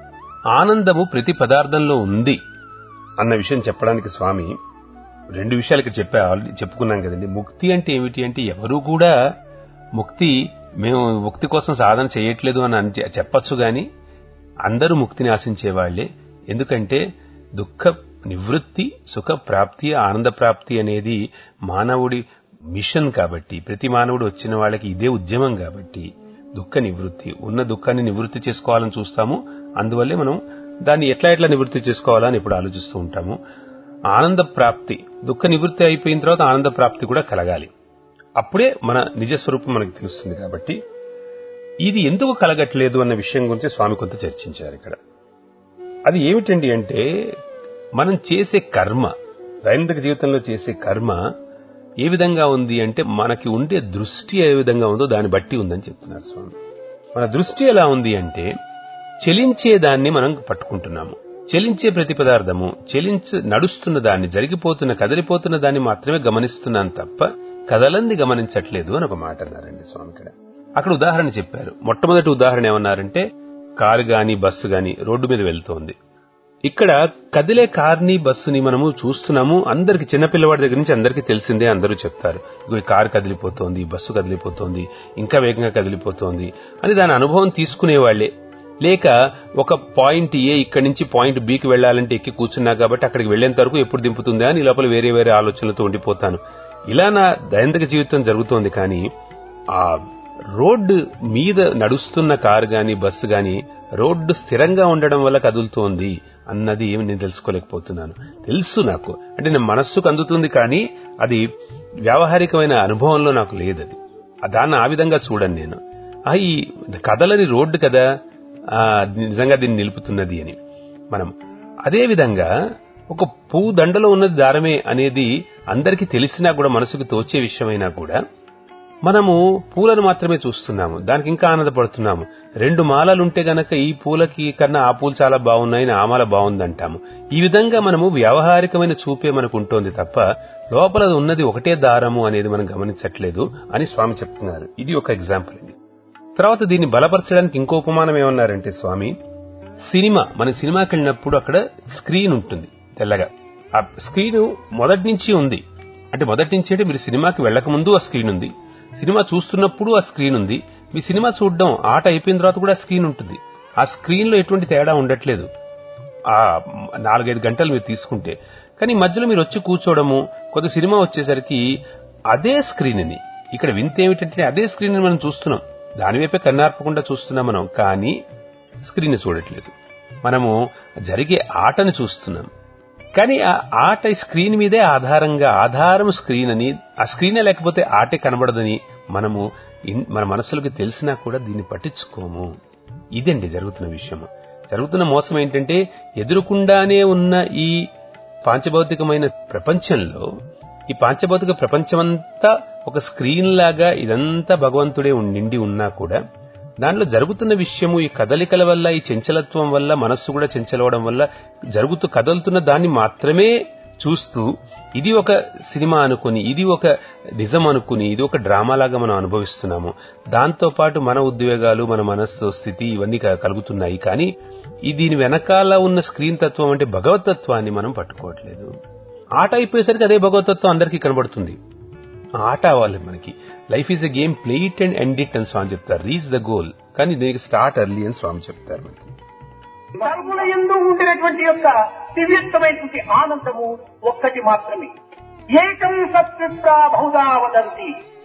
ఆనందము ప్రతి పదార్థంలో ఉంది అన్న విషయం చెప్పడానికి స్వామి రెండు విషయాలు ఇక్కడ చెప్పా ఆల్రెడీ చెప్పుకున్నాం కదండి ముక్తి అంటే ఏమిటి అంటే ఎవరు కూడా ముక్తి మేము ముక్తి కోసం సాధన చేయట్లేదు అని అని చెప్పచ్చు గాని అందరూ ముక్తిని ఆశించే వాళ్లే ఎందుకంటే దుఃఖ నివృత్తి సుఖ ప్రాప్తి ఆనంద ప్రాప్తి అనేది మానవుడి మిషన్ కాబట్టి ప్రతి మానవుడు వచ్చిన వాళ్ళకి ఇదే ఉద్యమం కాబట్టి దుఃఖ నివృత్తి ఉన్న దుఃఖాన్ని నివృత్తి చేసుకోవాలని చూస్తాము అందువల్లే మనం దాన్ని ఎట్లా ఎట్లా నివృత్తి చేసుకోవాలని ఇప్పుడు ఆలోచిస్తూ ఉంటాము ఆనంద ప్రాప్తి దుఃఖ నివృత్తి అయిపోయిన తర్వాత ఆనంద ప్రాప్తి కూడా కలగాలి అప్పుడే మన నిజస్వరూపం మనకు తెలుస్తుంది కాబట్టి ఇది ఎందుకు కలగట్లేదు అన్న విషయం గురించి స్వామి కొంత చర్చించారు ఇక్కడ అది ఏమిటండి అంటే మనం చేసే కర్మ దైనందిక జీవితంలో చేసే కర్మ ఏ విధంగా ఉంది అంటే మనకి ఉండే దృష్టి ఏ విధంగా ఉందో దాన్ని బట్టి ఉందని చెప్తున్నారు స్వామి మన దృష్టి ఎలా ఉంది అంటే చెలించే దాన్ని మనం పట్టుకుంటున్నాము చెలించే ప్రతి పదార్థము చెలించ నడుస్తున్న దాన్ని జరిగిపోతున్న కదిలిపోతున్న దాన్ని మాత్రమే గమనిస్తున్నాం తప్ప కదలంది గమనించట్లేదు అని ఒక మాట అన్నారండి స్వామి ఇక్కడ అక్కడ ఉదాహరణ చెప్పారు మొట్టమొదటి ఉదాహరణ ఏమన్నారంటే కారు గాని బస్సు గాని రోడ్డు మీద వెళ్తోంది ఇక్కడ కదిలే కార్ని బస్సుని మనము చూస్తున్నాము అందరికి చిన్నపిల్లవాడి దగ్గర నుంచి అందరికీ తెలిసిందే అందరూ చెప్తారు ఇగో ఈ కారు కదిలిపోతోంది ఈ బస్సు కదిలిపోతోంది ఇంకా వేగంగా కదిలిపోతోంది అని దాని అనుభవం తీసుకునేవాళ్లే లేక ఒక పాయింట్ ఏ ఇక్కడి నుంచి పాయింట్ బికి వెళ్లాలంటే ఎక్కి కూర్చున్నా కాబట్టి అక్కడికి వెళ్లేంత వరకు ఎప్పుడు దింపుతుందా అని లోపల వేరే వేరే ఆలోచనలతో ఉండిపోతాను ఇలా నా దైనందిక జీవితం జరుగుతోంది కానీ ఆ రోడ్డు మీద నడుస్తున్న కారు గాని బస్సు గాని రోడ్డు స్థిరంగా ఉండడం వల్ల కదులుతోంది అన్నది ఏమి నేను తెలుసుకోలేకపోతున్నాను తెలుసు నాకు అంటే నా మనస్సుకు అందుతుంది కానీ అది వ్యావహారికమైన అనుభవంలో నాకు లేదది దాన్ని ఆ విధంగా చూడను నేను ఆ ఈ కదలని రోడ్డు కదా ఆ, నిజంగా దీన్ని నిలుపుతున్నది అని మనం అదే విధంగా ఒక పువ్వు దండలో ఉన్నది దారమే అనేది అందరికీ తెలిసినా కూడా మనసుకు తోచే విషయమైనా కూడా మనము పూలను మాత్రమే చూస్తున్నాము దానికి ఇంకా ఆనందపడుతున్నాము రెండు మాలలుంటే గనక ఈ పూలకి కన్నా ఆ పూలు చాలా బాగున్నాయని ఆ మాల బాగుందంటాము ఈ విధంగా మనము వ్యావహారికమైన చూపే మనకు ఉంటుంది తప్ప లోపల ఉన్నది ఒకటే దారము అనేది మనం గమనించట్లేదు అని స్వామి చెప్తున్నారు ఇది ఒక ఎగ్జాంపుల్ అండి తర్వాత దీన్ని బలపరచడానికి ఇంకో ఉపమానం ఏమన్నారంటే స్వామి సినిమా మన సినిమాకి వెళ్ళినప్పుడు అక్కడ స్క్రీన్ ఉంటుంది తెల్లగా ఆ స్క్రీన్ మొదటి నుంచి ఉంది అంటే మొదటి నుంచి అంటే మీరు సినిమాకి వెళ్ళక ముందు ఆ స్క్రీన్ ఉంది సినిమా చూస్తున్నప్పుడు ఆ స్క్రీన్ ఉంది మీ సినిమా చూడడం ఆట అయిపోయిన తర్వాత కూడా స్క్రీన్ ఉంటుంది ఆ స్క్రీన్ లో ఎటువంటి తేడా ఉండట్లేదు ఆ నాలుగైదు గంటలు మీరు తీసుకుంటే కానీ మధ్యలో మీరు వచ్చి కూర్చోవడము కొత్త సినిమా వచ్చేసరికి అదే స్క్రీన్ ని ఇక్కడ వింత ఏమిటంటే అదే స్క్రీన్ ని మనం చూస్తున్నాం దాని వైపే కన్నార్పకుండా చూస్తున్నాం మనం కానీ స్క్రీన్ చూడట్లేదు మనము జరిగే ఆటను చూస్తున్నాం కానీ ఆ ఆట ఈ స్క్రీన్ మీదే ఆధారంగా ఆధారం స్క్రీన్ అని ఆ స్క్రీనే లేకపోతే ఆటే కనబడదని మనము ఇన్- మన మనసులకు తెలిసినా కూడా దీన్ని పట్టించుకోము ఇదండి జరుగుతున్న విషయం జరుగుతున్న మోసం ఏంటంటే ఎదురుకుండానే ఉన్న ఈ పాంచభౌతికమైన ప్రపంచంలో ఈ పాంచభౌతిక ప్రపంచమంతా ఒక స్క్రీన్ లాగా ఇదంతా భగవంతుడే ఉన్- నిండి ఉన్నా కూడా దానిలో జరుగుతున్న విషయము ఈ కదలికల వల్ల ఈ చంచలత్వం వల్ల మనస్సు కూడా చంచలవడం వల్ల జరుగుతూ కదులుతున్న దాన్ని మాత్రమే చూస్తూ ఇది ఒక సినిమా అనుకుని ఇది ఒక నిజం అనుకుని ఇది ఒక డ్రామా లాగా మనం అనుభవిస్తున్నాము దాంతో పాటు మన ఉద్వేగాలు మన మనస్సు స్థితి ఇవన్నీ క- కలుగుతున్నాయి కానీ ఈ దీని వెనకాల ఉన్న స్క్రీన్ తత్వం అంటే భగవతత్వాన్ని మనం పట్టుకోవట్లేదు ఆట అయిపోయేసరికి అదే భగవతత్వం అందరికీ కనబడుతుంది ఆట అవ్వాలి మనకి life is a game play it and end it అని స్వామి చెప్తారు రీచ్ ద గోల్ కానీ దీనికి స్టార్ట్ అర్లీ అని స్వామి చెప్తారు మనకి సర్వుల ఎందు ఉండినటువంటి యొక్క దివ్యత్వమైనటువంటి ఆనందము ఒక్కటి మాత్రమే ఏకం సత్విప్రా బహుదా వదంతి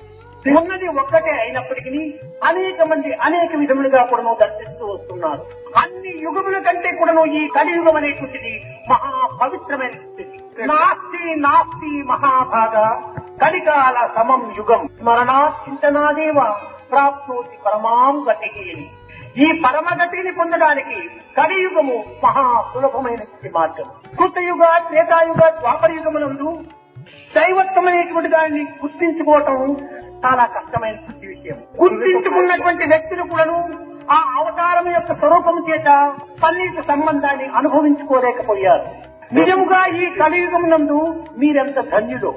ఉన్నది ఒక్కటే అయినప్పటికీ అనేక మంది అనేక విధములుగా కూడాను దర్శిస్తూ వస్తున్నారు అన్ని యుగముల కంటే కూడాను ఈ కలియుగం అనేటువంటిది మహా పవిత్రమైనటువంటిది నాస్తి నాస్తి మహాభాగ కలికాల సమం యుగం స్మరణా చింతనాదేవ ప్రాప్నోతి పరమాం గతికి ఈ పరమగతిని పొందడానికి కలియుగము మహా సులభమైనటువంటి మార్గం కృతయుగ త్రేతాయుగ ద్వాపర యుగములందు దైవత్వమైనటువంటి దానిని గుర్తించుకోవటం చాలా కష్టమైనటువంటి విషయం గుర్తించుకున్నటువంటి వ్యక్తులు కూడాను ఆ అవతారం యొక్క స్వరూపం చేత సన్నిహిత సంబంధాన్ని అనుభవించుకోలేకపోయారు నిజముగా ఈ కలియుగమునందు మీరెంత ధన్యులు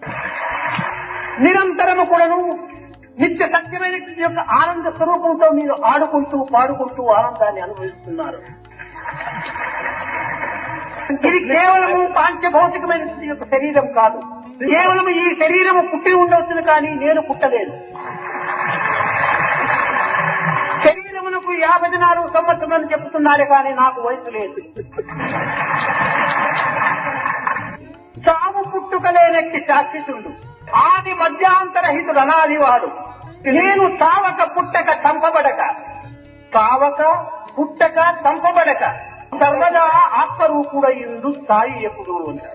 నిరంతరము కూడాను నిత్య సత్యమైనటువంటి యొక్క ఆనంద స్వరూపంతో మీరు ఆడుకుంటూ పాడుకుంటూ ఆనందాన్ని అనుభవిస్తున్నారు ఇది కేవలము పాంచభౌతికమైనటువంటి యొక్క శరీరం కాదు కేవలం ఈ శరీరము పుట్టి ఉండవచ్చును కానీ నేను పుట్టలేదు శరీరమునకు యాభై నాలుగు సంవత్సరాలు చెప్తున్నారే కానీ నాకు వయసు లేదు చావు పుట్టుక లేనట్టి శాశ్వతుడు ఆది మధ్యాంతరహితుడు అనాది వాడు నేను చావక పుట్టక చంపబడక చావక పుట్టక చంపబడక సర్వదా ఆత్మరూపుడయుండు స్థాయి ఎప్పుడు అని.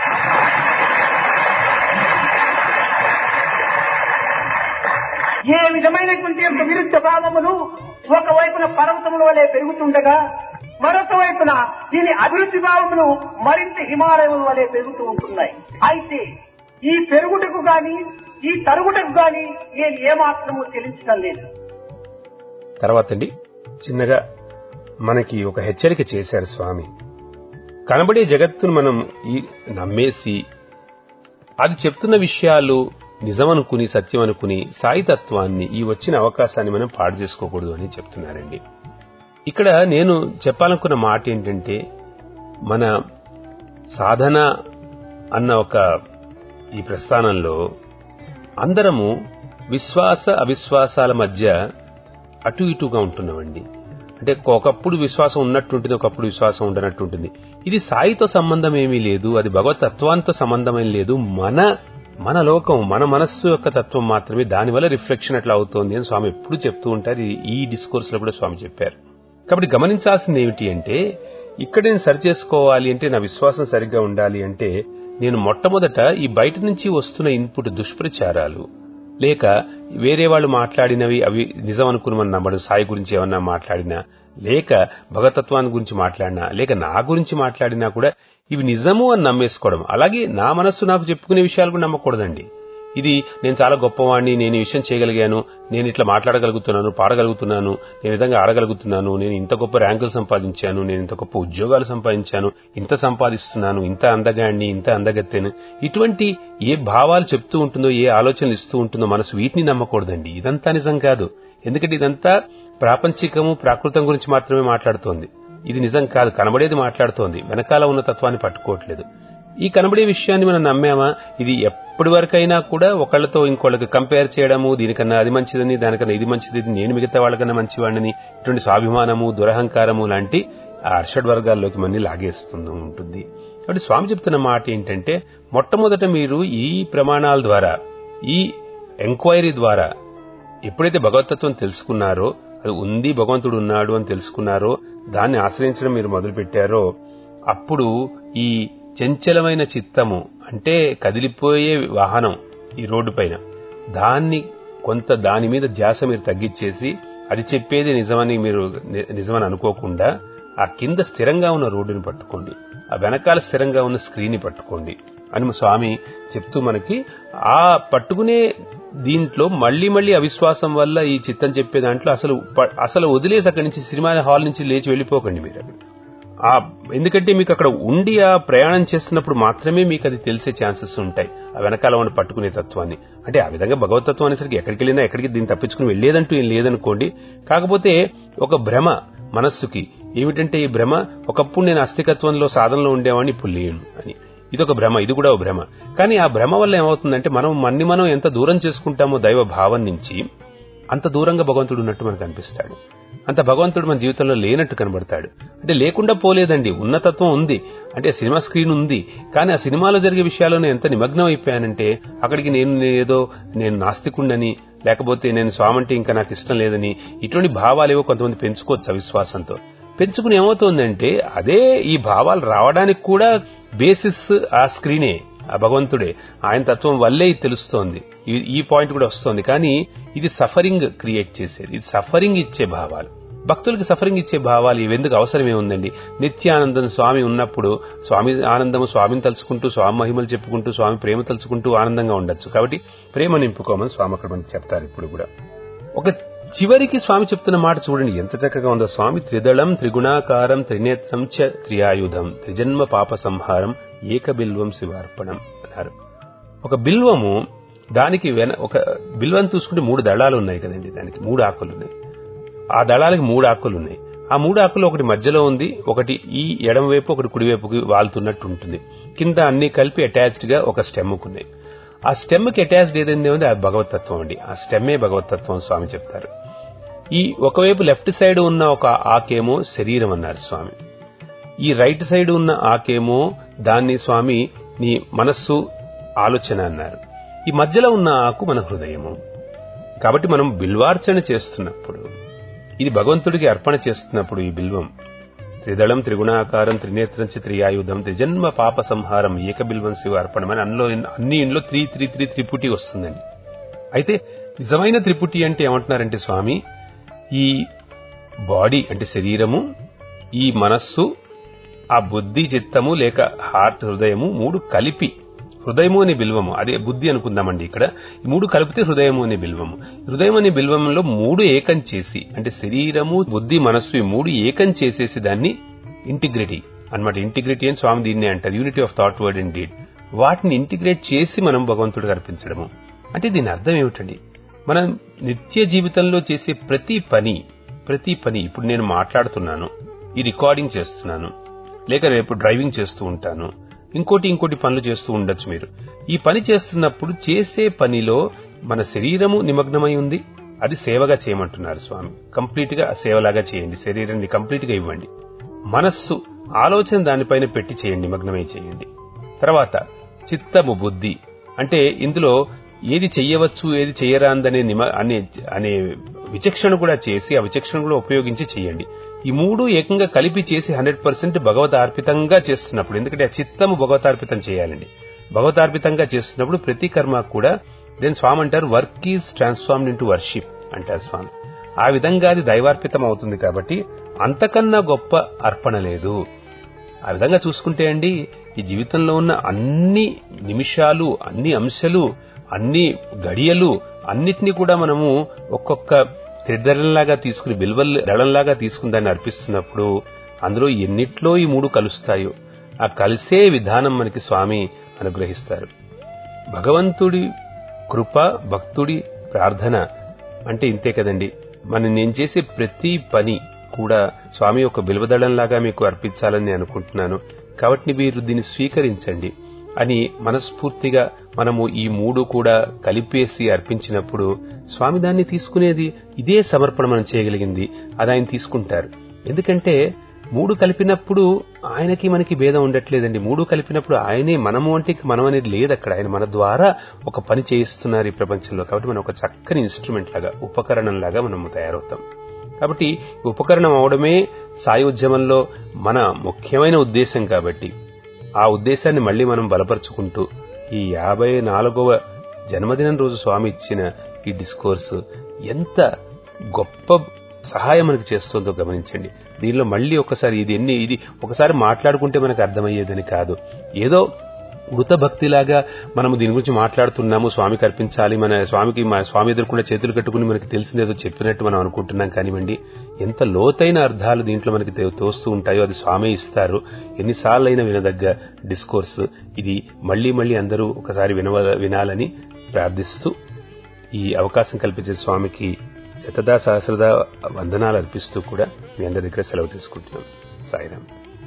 ఏ విధమైనటువంటి యొక్క విరుద్ధ భావములు ఒకవైపున పర్వతముల వలె పెరుగుతుండగా మరొక వైపున దీని అభివృద్ధి భావములు మరింత హిమాలయముల వలె పెరుగుతూ ఉంటున్నాయి అయితే ఈ పెరుగుటకు గాని ఈ తరుగుటకు గాని నేను ఏమాత్రము చెల్లించడం లేదు తర్వాత అండి చిన్నగా మనకి ఒక హెచ్చరిక చేశారు స్వామి కనబడే జగత్తును మనం ఈ నమ్మేసి అది చెప్తున్న విషయాలు నిజమనుకుని సత్యం అనుకుని సాయితత్వాన్ని ఈ వచ్చిన అవకాశాన్ని మనం పాడు చేసుకోకూడదు అని చెప్తున్నారండి ఇక్కడ నేను చెప్పాలనుకున్న మాట ఏంటంటే మన సాధన అన్న ఒక ఈ ప్రస్థానంలో అందరము విశ్వాస అవిశ్వాసాల మధ్య అటు ఇటుగా ఉంటున్నామండి అంటే ఒకప్పుడు విశ్వాసం ఉన్నట్టుంటుంది ఒకప్పుడు విశ్వాసం ఉండనట్టుంటుంది ఇది సాయితో సంబంధం ఏమీ లేదు అది భగవత్ తత్వాంతో సంబంధం ఏం లేదు మన మన లోకం మన మనస్సు యొక్క తత్వం మాత్రమే దానివల్ల రిఫ్లెక్షన్ అట్లా అవుతోంది అని స్వామి ఎప్పుడు చెప్తూ ఉంటారు ఇది ఈ డిస్కోర్స్ లో కూడా స్వామి చెప్పారు కాబట్టి గమనించాల్సింది ఏమిటి అంటే ఇక్కడ నేను సరి చేసుకోవాలి అంటే నా విశ్వాసం సరిగ్గా ఉండాలి అంటే నేను మొట్టమొదట ఈ బయట నుంచి వస్తున్న ఇన్పుట్ దుష్ప్రచారాలు లేక వేరే వాళ్ళు మాట్లాడినవి అవి నిజం అనుకుని మనం నమ్మడం సాయి గురించి ఏమన్నా మాట్లాడినా లేక భగవతత్వాన్ని గురించి మాట్లాడినా లేక నా గురించి మాట్లాడినా కూడా ఇవి నిజము అని నమ్మేసుకోవడం అలాగే నా మనస్సు నాకు చెప్పుకునే విషయాలు కూడా నమ్మకూడదండి ఇది నేను చాలా గొప్పవాణ్ణి నేను ఈ విషయం చేయగలిగాను నేను ఇట్లా మాట్లాడగలుగుతున్నాను పాడగలుగుతున్నాను నేను ఈ విధంగా ఆడగలుగుతున్నాను నేను ఇంత గొప్ప ర్యాంకులు సంపాదించాను నేను ఇంత గొప్ప ఉద్యోగాలు సంపాదించాను ఇంత సంపాదిస్తున్నాను ఇంత అందగాడిని ఇంత అందగత్తెను ఇటువంటి ఏ భావాలు చెప్తూ ఉంటుందో ఏ ఆలోచనలు ఇస్తూ ఉంటుందో మనసు వీటిని నమ్మకూడదండి ఇదంతా నిజం కాదు ఎందుకంటే ఇదంతా ప్రాపంచికము ప్రాకృతం గురించి మాత్రమే మాట్లాడుతోంది ఇది నిజం కాదు కనబడేది మాట్లాడుతోంది వెనకాల ఉన్న తత్వాన్ని పట్టుకోవట్లేదు ఈ కనబడే విషయాన్ని మనం నమ్మామా ఇది ఎప్పటి వరకైనా కూడా ఒకళ్ళతో ఇంకోళ్ళకి కంపేర్ చేయడము దీనికన్నా అది మంచిదని దానికన్నా ఇది మంచిది నేను మిగతా వాళ్ళకన్నా మంచివాడిని ఇటువంటి స్వాభిమానము దురహంకారము లాంటి ఆ అర్షడ్ వర్గాల్లోకి మన్ని లాగేస్తూ ఉంటుంది కాబట్టి స్వామి చెప్తున్న మాట ఏంటంటే మొట్టమొదట మీరు ఈ ప్రమాణాల ద్వారా ఈ ఎంక్వైరీ ద్వారా ఎప్పుడైతే భగవతత్వం తెలుసుకున్నారో అది ఉంది భగవంతుడు ఉన్నాడు అని తెలుసుకున్నారో దాన్ని ఆశ్రయించడం మీరు మొదలుపెట్టారో అప్పుడు ఈ చంచలమైన చిత్తము అంటే కదిలిపోయే వాహనం ఈ రోడ్డు పైన దాన్ని కొంత దాని మీద ధ్యాస మీరు తగ్గించేసి అది చెప్పేది నిజమని మీరు ని- నిజమని అనుకోకుండా ఆ కింద స్థిరంగా ఉన్న రోడ్డుని పట్టుకోండి ఆ వెనకాల స్థిరంగా ఉన్న స్క్రీన్ ని పట్టుకోండి అని మా స్వామి చెప్తూ మనకి ఆ పట్టుకునే దీంట్లో మళ్ళీ మళ్ళీ అవిశ్వాసం వల్ల ఈ చిత్తం చెప్పే దాంట్లో అసలు ప- అసలు వదిలేసి అక్కడి నుంచి సినిమా హాల్ నుంచి లేచి వెళ్ళిపోకండి మీరు అక్కడ ఆ ఎందుకంటే మీకు అక్కడ ఉండి ఆ ప్రయాణం చేస్తున్నప్పుడు మాత్రమే మీకు అది తెలిసే ఛాన్సెస్ ఉంటాయి ఆ వెనకాల ఉన్న పట్టుకునే తత్వాన్ని అంటే ఆ విధంగా భగవతత్వం అనేసరికి ఎక్కడికి వెళ్ళినా ఎక్కడికి దీన్ని తప్పించుకుని వెళ్ళేదంటూ ఏం లేదనుకోండి కాకపోతే ఒక భ్రమ మనస్సుకి ఏమిటంటే ఈ భ్రమ ఒకప్పుడు నేను అస్థికత్వంలో సాధనలో ఉండేవాడిని ఇప్పుడు లేను అని ఇది ఒక భ్రమ ఇది కూడా ఒక భ్రమ కానీ ఆ భ్రమ వల్ల ఏమవుతుందంటే మనం మన్ని మనం ఎంత దూరం చేసుకుంటామో దైవ భావం నుంచి అంత దూరంగా భగవంతుడు ఉన్నట్టు మనకు అనిపిస్తాడు అంత భగవంతుడు మన జీవితంలో లేనట్టు కనబడతాడు అంటే లేకుండా పోలేదండి ఉన్నతత్వం ఉంది అంటే సినిమా స్క్రీన్ ఉంది కానీ ఆ సినిమాలో జరిగే విషయాల్లో నేను ఎంత నిమగ్నం అయిపోయానంటే అక్కడికి నేను ఏదో నేను నాస్తికుండని లేకపోతే నేను స్వామంటే ఇంకా నాకు ఇష్టం లేదని ఇటువంటి భావాలేవో కొంతమంది పెంచుకోవచ్చు అవిశ్వాసంతో పెంచుకుని ఏమవుతోందంటే అదే ఈ భావాలు రావడానికి కూడా బేసిస్ ఆ స్క్రీనే ఆ భగవంతుడే ఆయన తత్వం వల్లే ఇది తెలుస్తోంది ఈ- ఈ పాయింట్ కూడా వస్తోంది కానీ ఇది సఫరింగ్ క్రియేట్ చేసేది ఇది సఫరింగ్ ఇచ్చే భావాలు భక్తులకి సఫరింగ్ ఇచ్చే భావాలు ఇవెందుకు అవసరమే ఉందండి నిత్యానందం స్వామి ఉన్నప్పుడు స్వామి ఆనందము స్వామిని తలుచుకుంటూ స్వామి మహిమలు చెప్పుకుంటూ స్వామి ప్రేమ తలుచుకుంటూ ఆనందంగా ఉండొచ్చు కాబట్టి ప్రేమ నింపుకోమని స్వామి అక్కడ మనకి చెప్తారు ఇప్పుడు కూడా ఒక చివరికి స్వామి చెప్తున్న మాట చూడండి ఎంత చక్కగా ఉందో స్వామి త్రిదళం త్రిగుణాకారం త్రినేత్రం చ త్రియాయుధం త్రిజన్మ పాప సంహారం ఏక బిల్వం శివార్పణం అన్నారు ఒక బిల్వము దానికి వెన ఒక బిల్వం చూసుకుంటే మూడు దళాలు ఉన్నాయి కదండి దానికి మూడు ఆకులు ఉన్నాయి ఆ దళాలకి మూడు ఆకులు ఉన్నాయి ఆ మూడు ఆకులు ఒకటి మధ్యలో ఉంది ఒకటి ఈ ఎడమ వైపు ఒకటి కుడి వైపుకి వాలుతున్నట్టు ఉంటుంది కింద అన్ని కలిపి అటాచ్డ్ గా ఒక స్టెమ్కు ఉన్నాయి ఆ స్టెమ్ కి అటాచ్డ్ ఏదైంది ఉంది అది భగవతత్వం అండి ఆ స్టెమ్మే భగవతత్వం అని స్వామి చెప్తారు ఈ ఒకవైపు లెఫ్ట్ సైడ్ ఉన్న ఒక ఆకేమో శరీరం అన్నారు స్వామి ఈ రైట్ సైడ్ ఉన్న ఆకేమో దాన్ని స్వామి నీ మనస్సు ఆలోచన అన్నారు ఈ మధ్యలో ఉన్న ఆకు మన హృదయము కాబట్టి మనం బిల్వార్చన చేస్తున్నప్పుడు ఇది భగవంతుడికి అర్పణ చేస్తున్నప్పుడు ఈ బిల్వం త్రిదళం త్రిగుణాకారం త్రినేత్రం చ త్రియాయుధం త్రిజన్మ పాప సంహారం ఏక బిల్వం శివ అర్పణం అని అందులో అన్ని ఇంట్లో త్రీ త్రీ త్రీ త్రిపుటి వస్తుందండి అయితే నిజమైన త్రిపుటి అంటే ఏమంటున్నారంటే స్వామి ఈ బాడీ అంటే శరీరము ఈ మనస్సు ఆ బుద్ధి చిత్తము లేక హార్ట్ హృదయము మూడు కలిపి హృదయము అనే బిల్వము అదే బుద్ధి అనుకుందామండి ఇక్కడ ఈ మూడు కలిపితే హృదయము అనే బిల్వము హృదయం అనే బిల్వంలో మూడు ఏకం చేసి అంటే శరీరము బుద్ధి మనస్సు ఈ మూడు ఏకం చేసేసి దాన్ని ఇంటిగ్రిటీ అన్నమాట ఇంటిగ్రిటీ అని స్వామి దీన్ని అంటారు unity of thought word and deed వాటిని ఇంటిగ్రేట్ చేసి మనం భగవంతుడికి అర్పించడము అంటే దీని అర్థం ఏమిటండి మనం నిత్య జీవితంలో చేసే ప్రతి పని ప్రతి పని ఇప్పుడు నేను మాట్లాడుతున్నాను ఈ రికార్డింగ్ చేస్తున్నాను లేక రేపు డ్రైవింగ్ చేస్తూ ఉంటాను ఇంకోటి ఇంకోటి పనులు చేస్తూ ఉండొచ్చు మీరు ఈ పని చేస్తున్నప్పుడు చేసే పనిలో మన శరీరము నిమగ్నమై ఉంది అది సేవగా చేయమంటున్నారు స్వామి కంప్లీట్ గా సేవలాగా చేయండి శరీరాన్ని కంప్లీట్ గా ఇవ్వండి మనస్సు ఆలోచన దానిపైన పెట్టి చేయండి నిమగ్నమై చేయండి తర్వాత చిత్తము బుద్ధి అంటే ఇందులో ఏది చెయ్యవచ్చు ఏది చెయ్యరాందనే నిమ అనే అనే విచక్షణ కూడా చేసి ఆ విచక్షణ కూడా ఉపయోగించి చేయండి ఈ మూడు ఏకంగా కలిపి చేసి హండ్రెడ్ పర్సెంట్ భగవతార్పితంగా చేస్తున్నప్పుడు ఎందుకంటే ఆ చిత్తము భగవతార్పితం చేయాలండి భగవతార్పితంగా చేస్తున్నప్పుడు ప్రతి కర్మ కూడా దెన్ స్వామి అంటారు work is transformed into worship అంటారు స్వామి ఆ విధంగా అది దైవార్పితం అవుతుంది కాబట్టి అంతకన్నా గొప్ప అర్పణ లేదు ఆ విధంగా చూసుకుంటే అండి ఈ జీవితంలో ఉన్న అన్ని నిమిషాలు అన్ని అంశాలు అన్ని గడియలు అన్నిటినీ కూడా మనము ఒక్కొక్క త్రిదళంలాగా తీసుకుని బిల్వల్ దళంలాగా తీసుకుని దాన్ని అర్పిస్తున్నప్పుడు అందులో ఎన్నిట్లో ఈ మూడు కలుస్తాయో ఆ కలిసే విధానం మనకి స్వామి అనుగ్రహిస్తారు భగవంతుడి కృప భక్తుడి ప్రార్థన అంటే ఇంతే కదండి మనం నేను చేసే ప్రతి పని కూడా స్వామి యొక్క బిల్వదళంలాగా మీకు అర్పించాలని నేను అనుకుంటున్నాను కాబట్టి మీరు దీన్ని స్వీకరించండి అని మనస్ఫూర్తిగా మనము ఈ మూడు కూడా కలిపేసి అర్పించినప్పుడు స్వామి దాన్ని తీసుకునేది ఇదే సమర్పణ మనం చేయగలిగింది అది ఆయన తీసుకుంటారు ఎందుకంటే మూడు కలిపినప్పుడు ఆయనకి మనకి భేదం ఉండట్లేదండి మూడు కలిపినప్పుడు ఆయనే మనము అంటే ఇక మనం అనేది లేదు అక్కడ ఆయన మన ద్వారా ఒక పని చేయిస్తున్నారు ఈ ప్రపంచంలో కాబట్టి మనం ఒక చక్కని ఇన్స్ట్రుమెంట్ లాగా ఉపకరణం లాగా మనం తయారవుతాం కాబట్టి ఈ ఉపకరణం అవడమే సాయి ఉద్యమంలో మన ముఖ్యమైన ఉద్దేశం కాబట్టి ఆ ఉద్దేశాన్ని మళ్ళీ మనం బలపరుచుకుంటూ ఈ యాభై నాలుగవ జన్మదినం రోజు స్వామి ఇచ్చిన ఈ డిస్కోర్స్ ఎంత గొప్ప సహాయం మనకు చేస్తుందో గమనించండి దీనిలో మళ్ళీ ఒకసారి ఇది ఎన్ని ఇది ఒకసారి మాట్లాడుకుంటే మనకు అర్థమయ్యేదని కాదు ఏదో మృత భక్తిలాగా మనము దీని గురించి మాట్లాడుతున్నాము స్వామికి అర్పించాలి మన స్వామికి మన స్వామి ఎదుర్కొన్న చేతులు కట్టుకుని మనకి తెలిసిందేదో చెప్పినట్టు మనం అనుకుంటున్నాం కానివ్వండి ఎంత లోతైన అర్థాలు దీంట్లో మనకి తే- తోస్తూ ఉంటాయో అది స్వామి ఇస్తారు ఎన్నిసార్లైనా వినదగ్గ డిస్కోర్స్ ఇది మళ్ళీ మళ్ళీ అందరూ ఒకసారి వినవ వినాలని ప్రార్థిస్తూ ఈ అవకాశం కల్పించే స్వామికి శతదా సహస్రదా వందనాలు అర్పిస్తూ కూడా మీ అందరి దగ్గర సెలవు తీసుకుంటున్నాం సాయిరాం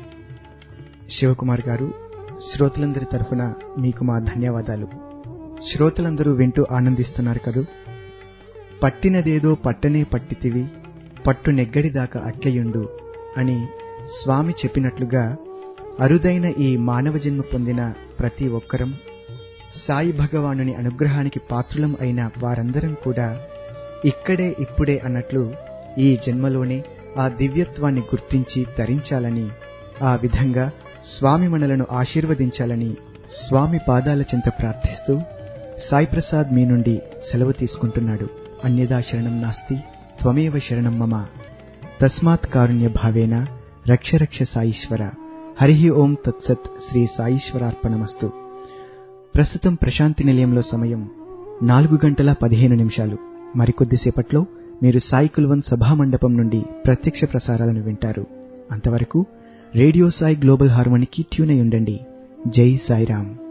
శివకుమార్ గారు శ్రోతలందరి తరఫున మీకు మా ధన్యవాదాలు శ్రోతలందరూ వింటూ ఆనందిస్తున్నారు కదూ పట్టినదేదో పట్టనే పట్టితివి పట్టు నెగ్గడిదాకా అట్లయుండు అని స్వామి చెప్పినట్లుగా అరుదైన ఈ మానవ జన్మ పొందిన ప్రతి ఒక్కరం సాయి భగవానుని అనుగ్రహానికి పాత్రులం అయిన వారందరం కూడా ఇక్కడే ఇప్పుడే అన్నట్లు ఈ జన్మలోనే ఆ దివ్యత్వాన్ని గుర్తించి ధరించాలని ఆ విధంగా స్వామి మనలను ఆశీర్వదించాలని స్వామి పాదాల చెంత ప్రార్థిస్తూ సాయి ప్రసాద్ మీ నుండి సెలవు తీసుకుంటున్నాడు అన్యదా శరణం నాస్తి త్వమేవ శరణం మమ తస్మాత్ కారుణ్య భావేన రక్ష రక్ష సాయిశ్వర హరి ఓం తత్సత్ శ్రీ సాయిశ్వరార్పణమస్తు ప్రస్తుతం ప్రశాంతి నిలయంలో సమయం నాలుగు గంటల పదిహేను నిమిషాలు మరికొద్దిసేపట్లో మీరు సాయి కుల్వన్ సభామండపం నుండి ప్రత్యక్ష ప్రసారాలను వింటారు అంతవరకు రేడియో సాయి గ్లోబల్ హార్మోనికి ట్యూన్ అయి ఉండండి జై సాయిరామ్